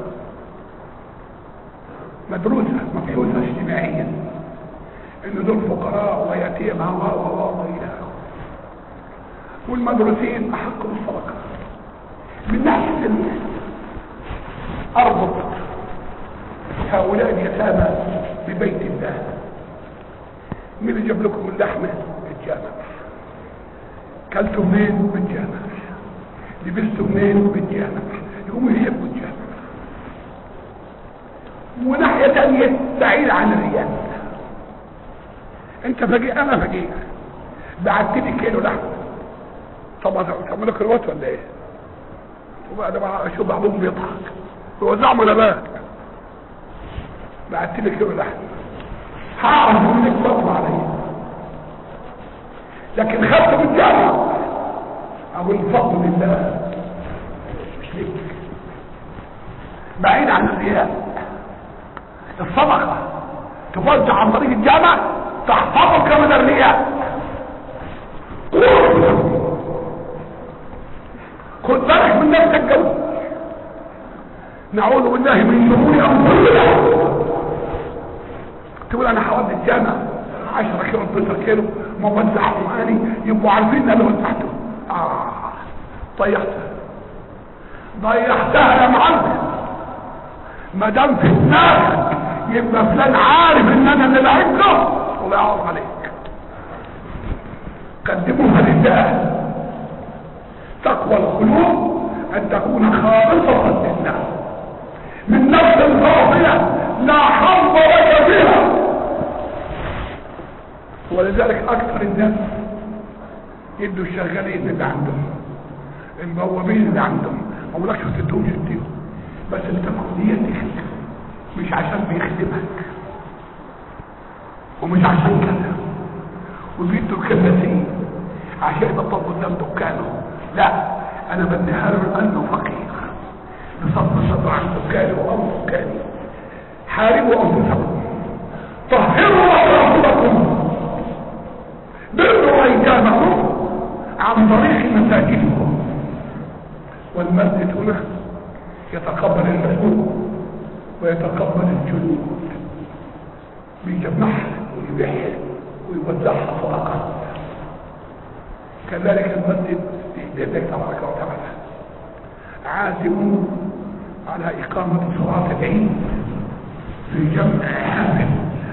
مدروسه مبحوثه اجتماعيا ان دول فقراء ويتيم و و و الى اخره والمدرسين احق بالصدقه من ناحيه اربط هؤلاء اليتامى ببيت الله مين اللي جاب لكم اللحمه الجامع كلتوا منين بالجامع لبستوا منين بالجامع يقوموا يحبوا الجامع وناحيه تانية بعيد عن الرياء انت فقير انا فقير بعت لي كيلو لحمه طبعا تعملوا كروات ولا ايه وبعد ما اشوف بعضهم بيضحك هو زعم ولا بقى بعت لي كيلو لحمه هعرف منك فضل عليا لكن خدته بالجامع اقول الفضل لله مش ليك بعيد عن الرياء الصدقه تفضل عن طريق الجامع تحفظك من الرياء خد بالك من نفسك قوي نعوذ بالله من شرور انفسنا تقول انا حوالي الجامع 10 كيلو 12 كيلو موزع معاني يبقوا عارفين انا وزعته اه ضيعتها ضيعتها يا معلم ما دام في دماغك يبقى فلان عارف ان انا اللي لعبته الله يعوض عليك قدموها لله تقوى القلوب ان تكون خالصة لله من نفس صافية لا حظ لك فيها ولذلك اكثر الناس يدوا الشغالين اللي عندهم المبوبين اللي عندهم او لك شو تدوم يديهم بس انت كليتك مش عشان بيخدمك ومش عشان كذا وبيدوا الكلمتين عشان يبطل قدام دكانه لا انا بديها له لانه فقير بصد صدر عن دكاني وامر دكاني حاربوا انفسكم طهروا اطرافكم بروا ايتامكم عن طريق مساجدكم والمسجد هنا يتقبل المسجود ويتقبل الجنود بيجمعها ويبيعها ويوزعها صدقات كذلك المسجد لله تبارك وتعالى عازم على إقامة صلاة العيد في جمع حافل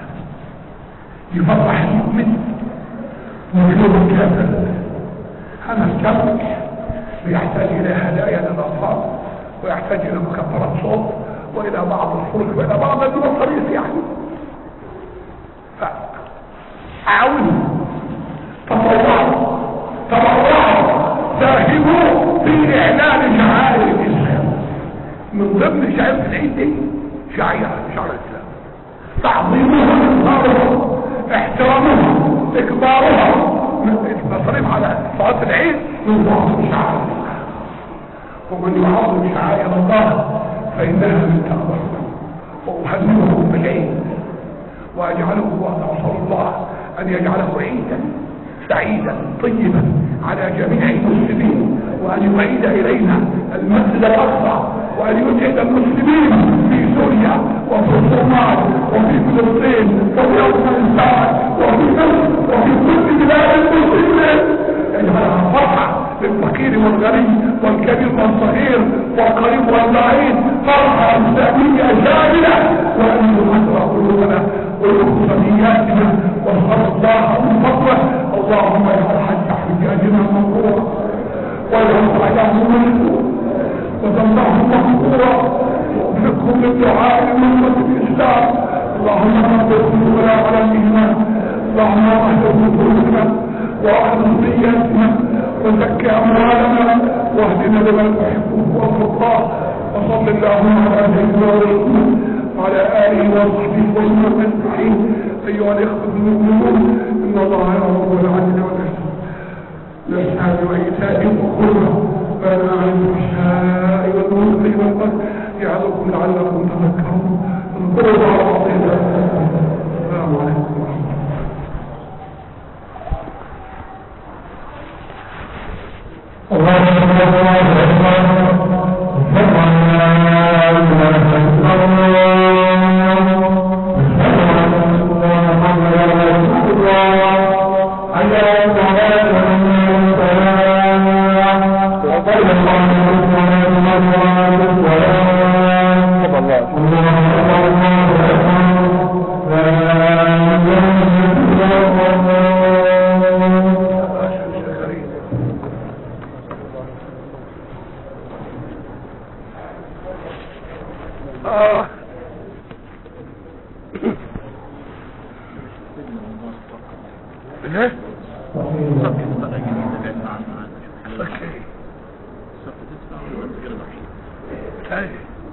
يفرح المؤمن ويجوب الكافر هذا الجمع يحتاج إلى هدايا للأطفال ويحتاج إلى مكبرات صوت وإلى بعض الخروج وإلى بعض المصاريف يعني فعاونوا تطوعوا تبرعوا ساهموا في إعلان شعائر الإسلام من ضمن شعائر العيد دي شعيرة شعائر الإسلام تعظيمها إظهارها احترامها إكبارها المصاريف على صلاة العيد يظهر شعائر الإسلام ومن يعظم شعائر الله فإنها من تقوى وأهنئه بالعيد وأجعله وأسأل الله أن يجعله عيدا سعيدا طيبا على جميع المسلمين وأن يعيد إلينا المسجد الأقصى وأن يسعد المسلمين في سوريا وفي الصومال وفي فلسطين وفي أفغانستان وفي مصر وفي كل بلاد المسلمين يجعلها فرحة للفقير المسلم والغني والكبير والصغير والقريب والبعيد فرحة إسلامية شاملة وأن يحضر قلوبنا ويخص نياتنا واسأل الله من فضله اللهم اجعل حج حجاجنا مغفورا واجعل صعيدهم مشكورا وذنبهم مغفورا ووفقهم للدعاء لنصرة الإسلام اللهم اغفر قلوبنا على الإيمان اللهم اهدر قلوبنا واحفظ نياتنا وزكي اموالنا واهدنا لما تحبه وترضاه وصل اللهم على سيدنا ورسوله وعلى اله وصحبه وسلم اجمعين ايها الاخوه المؤمنون ان الله يامر بالعدل والاحسان الاسعاد وايتاء القربى بين عن الفحشاء والمنكر والبغي يعظكم لعلكم تذكرون اذكروا الله العظيم السلام عليكم ورحمه الله آه. ايه اوكي ايه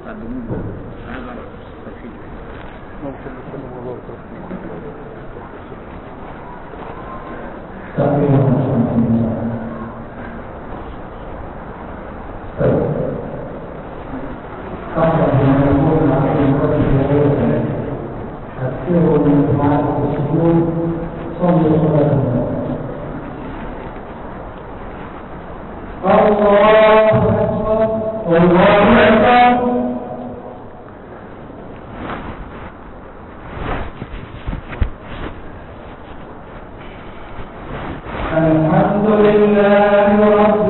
الحمد لله رب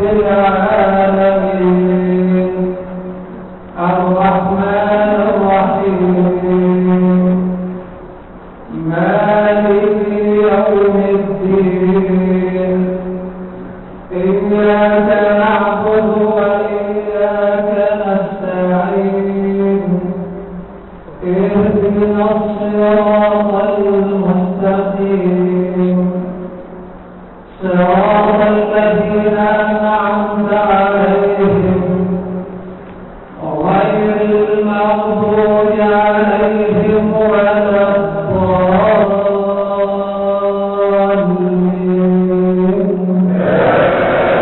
العالمين الرحمن الرحيم مالك يوم الدين إياك نعبد وإياك نستعين اهدنا الصراط المستقيم صراط الذين أنعمت عليهم غير المغضوب عليهم ولا الضالين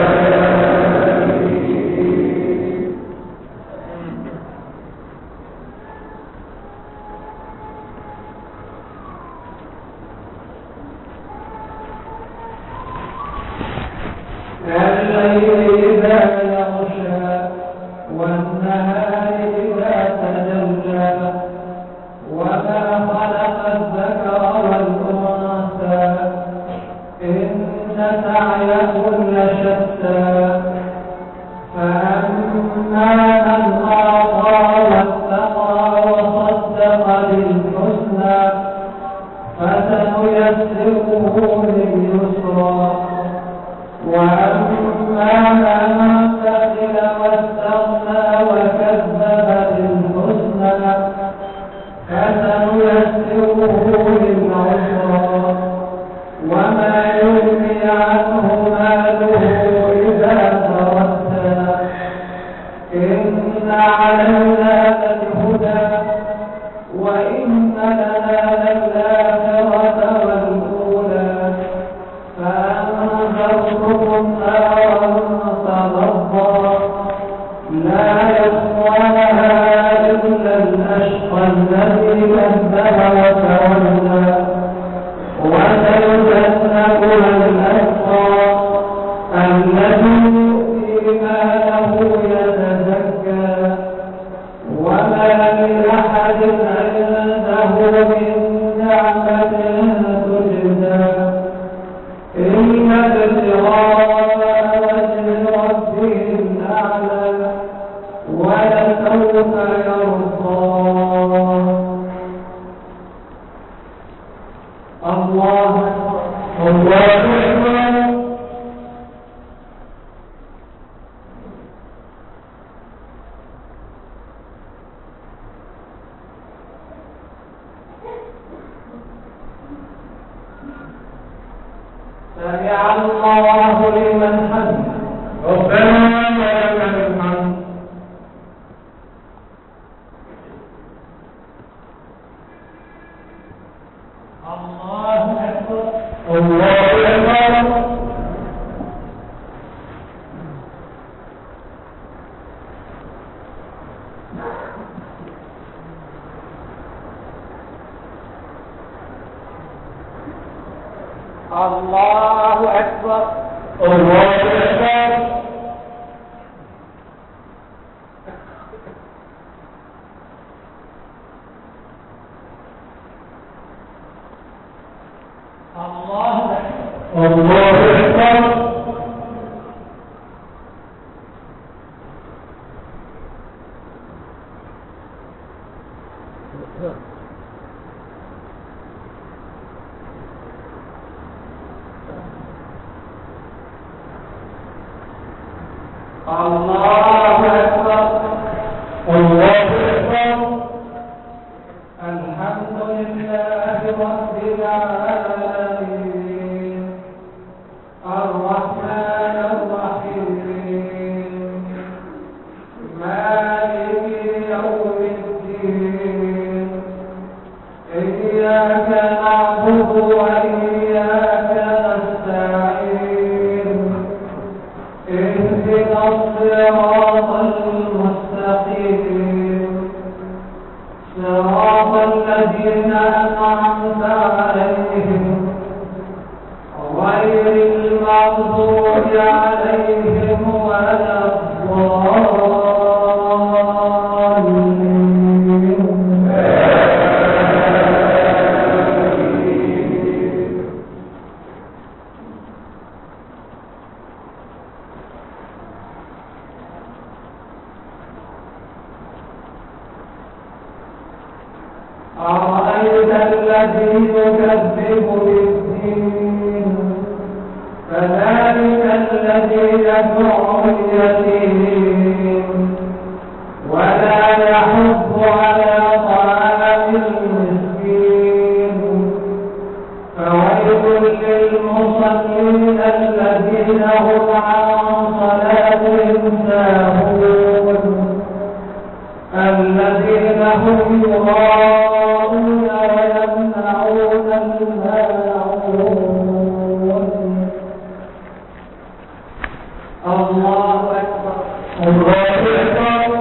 الليل إذا يغشى والنهار إذا تجلى وما خلق الذكر والأنثى إن سعيكم لشتى فأما من أعطى واتقى وصدق بالحسنى فسنيسره لليسرى وأما من بخل واستغنى وكذب بالحسنى فسنيسره للعسرى وما يغني عنه ماله إذا تردى إن علينا للهدى وإن لنا للآخرة والأولى فأنذرتكم نارا تلظى لا يصلاها إلا الأشقى الذي كذب وتولى وسيجنبها الأتقى أكبر سمع الله لمن حمده ربنا ولك الحمد الله أكبر الله أكبر الله أكبر الله أكبر الله أكبر الله أكبر الله أكبر الله أكبر الحمد لله رب العالمين الرحمن الرحيم مالك يوم الدين إياك نعبد وإياك نستعين اهدنا الصراط المستقيم صراط الذين أنعمت عليهم غير المغضوب عليهم ولا الضالين أرأيت الذي يكذب بالدين فذلك الذي يدعو اليتيم ولا يحض على طعام المسكين فويل للمصلين الذين هم عن صلاتهم ساهون الذين هم يراءون ويمنعون الماعون الله أكبر الله أكبر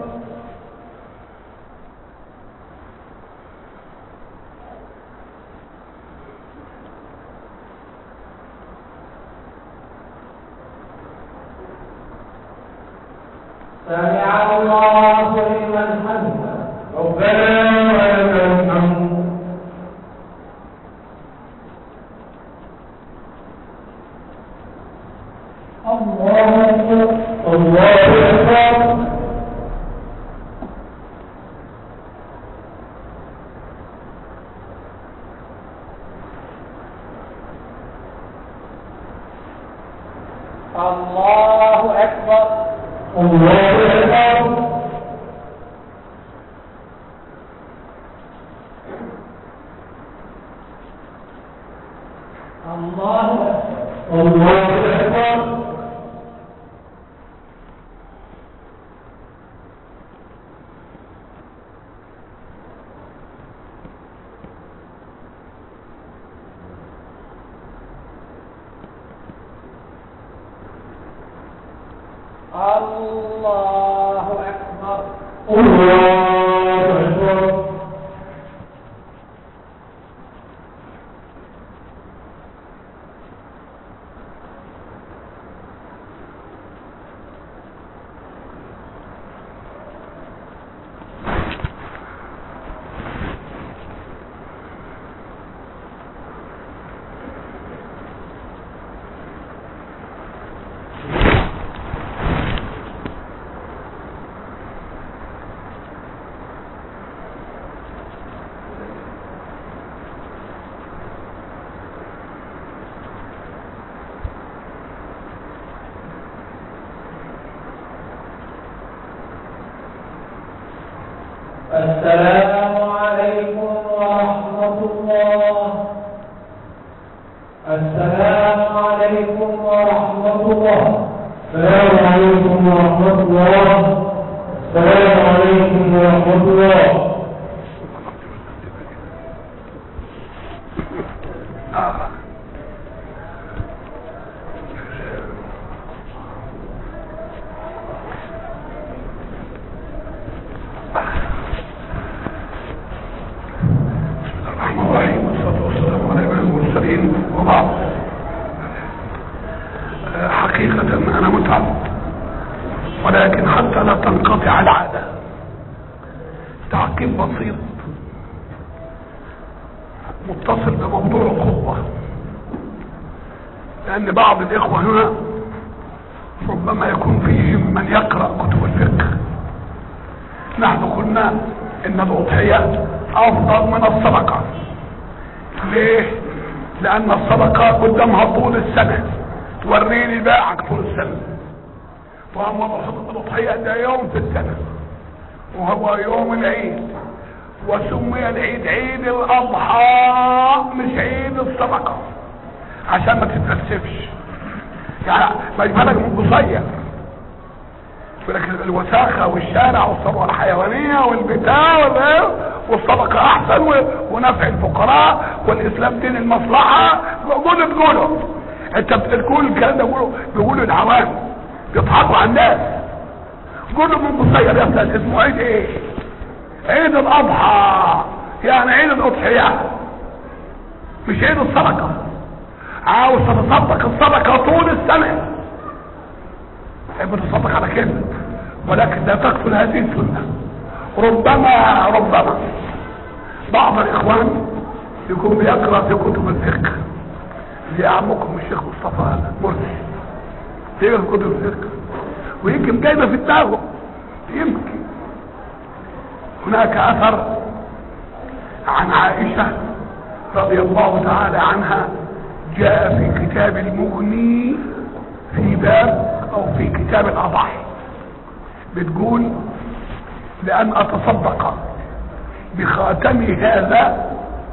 سمع الله لمن حمده ربنا ولك الحمد الله أكبر الله أكبر الله أكبر الله أكبر الله أكبر الله أكبر الله أكبر الله أكبر السلام عليكم ورحمة الله السلام عليكم ورحمة الله السلام عليكم ورحمة الله السلام عليكم ورحمة الله آه. بسم الله الرحمن الرحيم والصلاة والسلام على إمام المرسلين وبعض آه، حقيقة أنا متعب ولكن حتى لا تنقطع العادة تعقيب بسيط متصل بموضوع الخطبة لأن بعض الإخوة هنا ربما يكون فيهم من يقرأ كتب الفقه نحن قلنا إن الأضحية أفضل من الصدقة ليه؟ لأن الصدقة قدامها طول السنة توريني باعك طول السنة فأما الأضحية ده يوم في السنة وهو يوم العيد وسمي العيد عيد الاضحى مش عيد الصدقه عشان ما تتفلسفش يعني ما يبالك من قصير يقول لك الوساخه والشارع والثروه الحيوانيه والبتاع وال- والصدقه احسن و- ونفع الفقراء والاسلام دين المصلحه قول تقوله انت بتقول الكلام ده بيقولوا بيقولوا العوام بيضحكوا على الناس قولوا من قصير يا استاذ اسمه عيد ايه عيد الاضحى يعني عيد الاضحية مش عيد الصدقة عاوز تتصدق الصدقة طول السنة تحب تتصدق على كده ولكن لا تقتل هذه السنة ربما ربما بعض الاخوان يكون بيقرا في كتب الفقه زي عمكم الشيخ مصطفى مرسي يقرا في كتب الفقه ويمكن جايبه في دماغه يمكن هناك اثر عن عائشة رضي الله تعالى عنها جاء في كتاب المغني في باب او في كتاب الاضاحي بتقول لان اتصدق بخاتمي هذا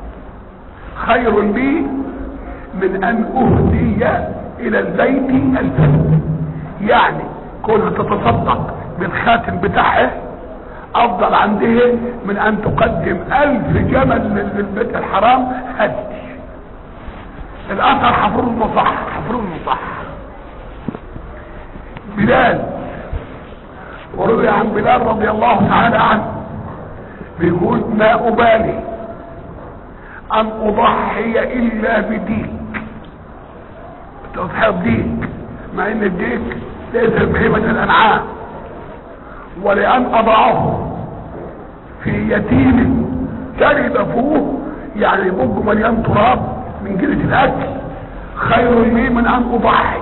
خير لي من ان اهدي الى البيت الفن يعني كونها تتصدق بالخاتم بتاعها افضل عنده من ان تقدم الف جمل للبيت الحرام هدي الاثر حفروه صح حفروه صح بلال وروي عن بلال رضي الله تعالى عنه بيقول ما ابالي ان اضحي الا بديك تضحي بديك مع ان الديك ليس بهيمة الانعام ولان اضعه في يتيم تجد فوه يعني بقه مليان تراب من جلة الاكل خير لي من ان اضحي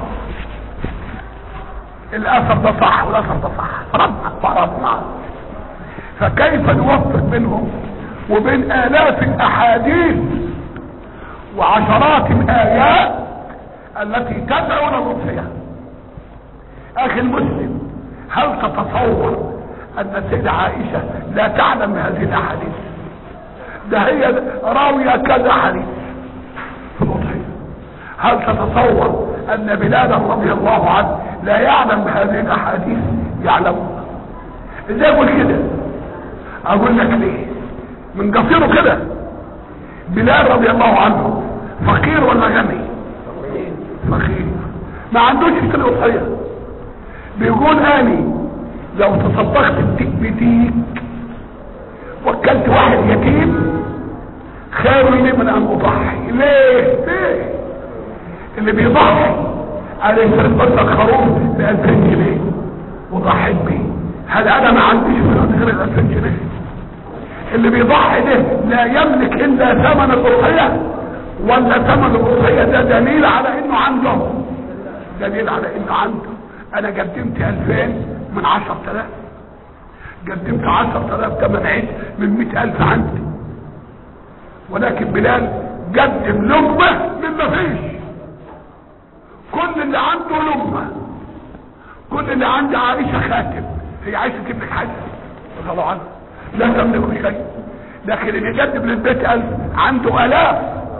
الاثر ده صح والاثر ده صح فرضنا فرضنا فكيف نوفق بينهم وبين الاف الاحاديث وعشرات الايات التي تدعو للرقيه اخي المسلم هل تتصور ان السيدة عائشة لا تعلم هذه الاحاديث ده هي راوية كذا حديث في الأضحية هل تتصور ان بلالا رضي الله عنه لا يعلم هذه الاحاديث يعلمها ازاي اقول كده اقول لك ليه من قصيره كده بلال رضي الله عنه فقير ولا غني فقير ما عندوش في الاضحيه بيقول اني لو تصدقت بديك وكلت واحد يتيم خير لي من ان اضحي ليه ليه اللي بيضحي على يصرف بس الخروف ب 2000 جنيه وضحيت بيه هل انا ما عنديش فلوس غير ال 2000 جنيه اللي بيضحي ده لا يملك الا ثمن الاضحيه ولا ثمن الاضحيه ده دليل على انه عنده دليل على انه عنده انا قدمت 2000 من 10000 قدمت 10000 ثمن عيد من 100000 عندي ولكن بلال قدم لقمه من ما فيش كل اللي عنده لقمه كل اللي عندي عائشه خاتم هي عايزه تجيب لك حاجه رضي الله عنها لا تملك شيء لكن اللي يقدم للبيت ألف عنده آلاف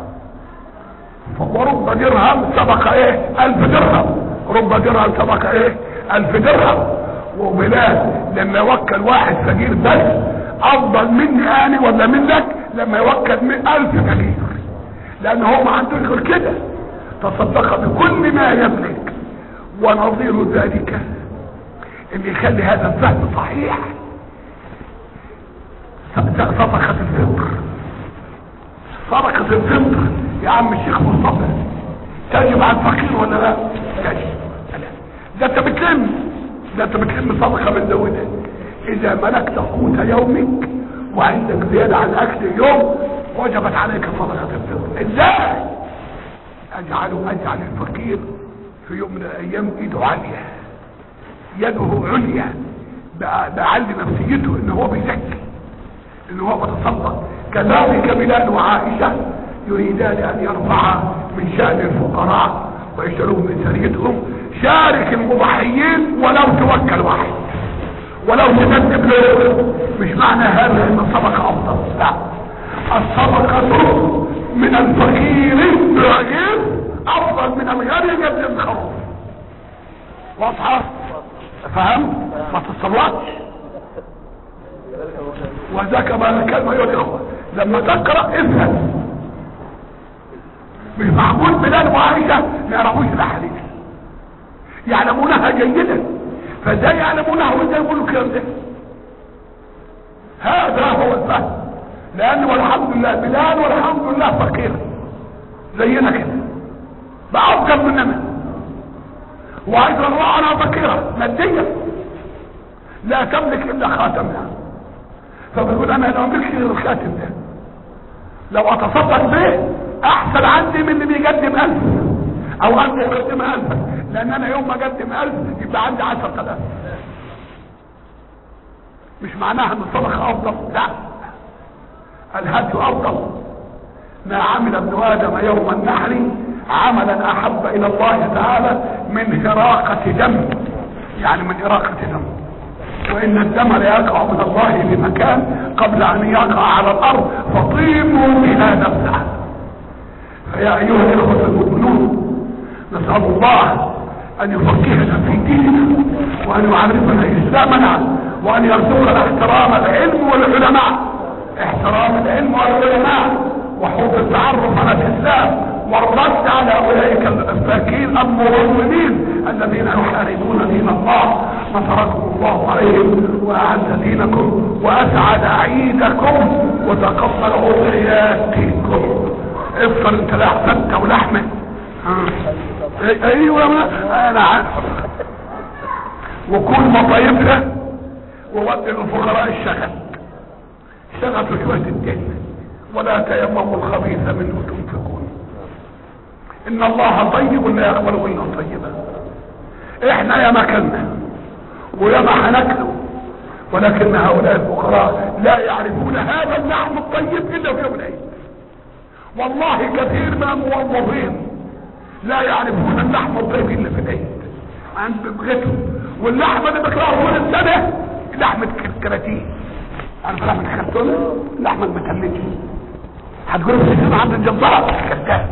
ورب درهم سبق ايه ألف درهم رب درهم سبق ايه ألف درهم وبلاد لما يوكل واحد فقير بس افضل مني انا ولا منك لما يوكل من ألف فقير لان هو ما عندوش غير كده تصدق بكل ما يملك ونظير ذلك اللي يخلي هذا الفهم صحيح صدقة الفطر صدقة الفطر يا عم الشيخ مصطفى تجب على الفقير ولا لا تجب ده انت بتلم ده انت بتلم صدقة من دولة اذا ملكت قوت يومك وعندك زيادة عن اكل اليوم وجبت عليك صدقة الفطر ازاي اجعله اجعل الفقير في يوم من الايام ايده عالية يده عليا بعلي نفسيته ان هو بيزكي ان هو بتصدق كذلك بلال وعائشة يريدان ان يرفعا من شأن الفقراء ويشترون من سريتهم شارك المضحيين ولو توكل واحد ولو تكتب له مش معنى هذا ان الصدقة افضل لا الصدقة من الفقير بالغير افضل من الغني قبل الخروف واضحة فهم ما تتصلاتش وذاك ما كلمة ايها الاخوة لما تقرأ افهم مش معقول بلال وعائشة ما يعرفوش الاحاديث يعلمونها جيدا فازاي يعلمونها وازاي يقولوا الكلام ده هذا هو الفهم لان والحمد لله بلال والحمد لله فقير زينا كده بقى افضل مننا وايضا انا فقيرة ماديا لا تملك الا خاتمها فبيقول انا لو املكش غير الخاتم ده لو اتصدق به احسن عندي من اللي بيقدم الف او انت يقدم الف لان انا يوم ما اقدم الف يبقى عندي عشر الاف مش معناها ان الصدقه افضل لا الهدي افضل ما عمل ابن ادم يوم النحر عملا احب الى الله تعالى من هراقة دم يعني من هراقة دم وان الدم لا يقع من الله بمكان قبل ان يقع على الارض فطيبوا بها نفسه فيا ايها الاخوه المؤمنون نسال الله ان يفقهنا في ديننا وان يعرفنا اسلامنا وان يرزقنا احترام العلم والعلماء احترام العلم والعلماء وحب التعرف على الاسلام والرد على اولئك الفاكين المظلمين الذين يحاربون دين الله نصركم الله عليهم واعز دينكم واسعد عيدكم وتقبل اضحياتكم افطر انت لا فتة ولحمة ايوه ما انا عارف وكل مطايبها وودي للفقراء الشغل شغلوا شوية الدين ولا تيمموا الخبيث منه تنفقون ان الله طيب لا يقبل الا طيبا احنا يا مكاننا ويا ما هناكله ولكن هؤلاء الفقراء لا يعرفون هذا اللحم الطيب الا في يوم العيد والله كثير من الموظفين لا يعرفون اللحم الطيب الا في العيد عند ببغتهم واللحمه اللي بيطلعوا طول السنه لحمه كراتين عارف لحمه الكرتون لحمه المتلجه هتقولوا في عند الجزار كذاب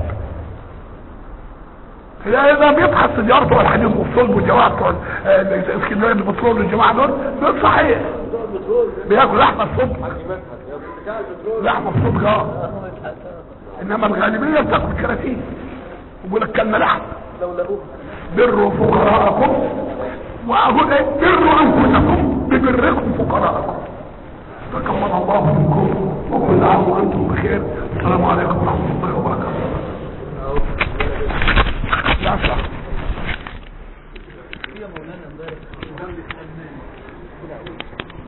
لا ده بيبحث سيارته والحديد والصلب والجماعه بتوع اسكندريه اللي بترول الجماعه دول دول صحيح بياكل لحمه الصبح لحمه الصبح اه انما الغالبيه بتاكل كراتين ويقول لك كلنا لحم بروا فقراءكم واقول ايه بروا انفسكم ببركم فقراءكم تقبل الله منكم وكل عام وانتم بخير السلام عليكم ورحمه الله وبركاته لا صح يا مولانا امبارح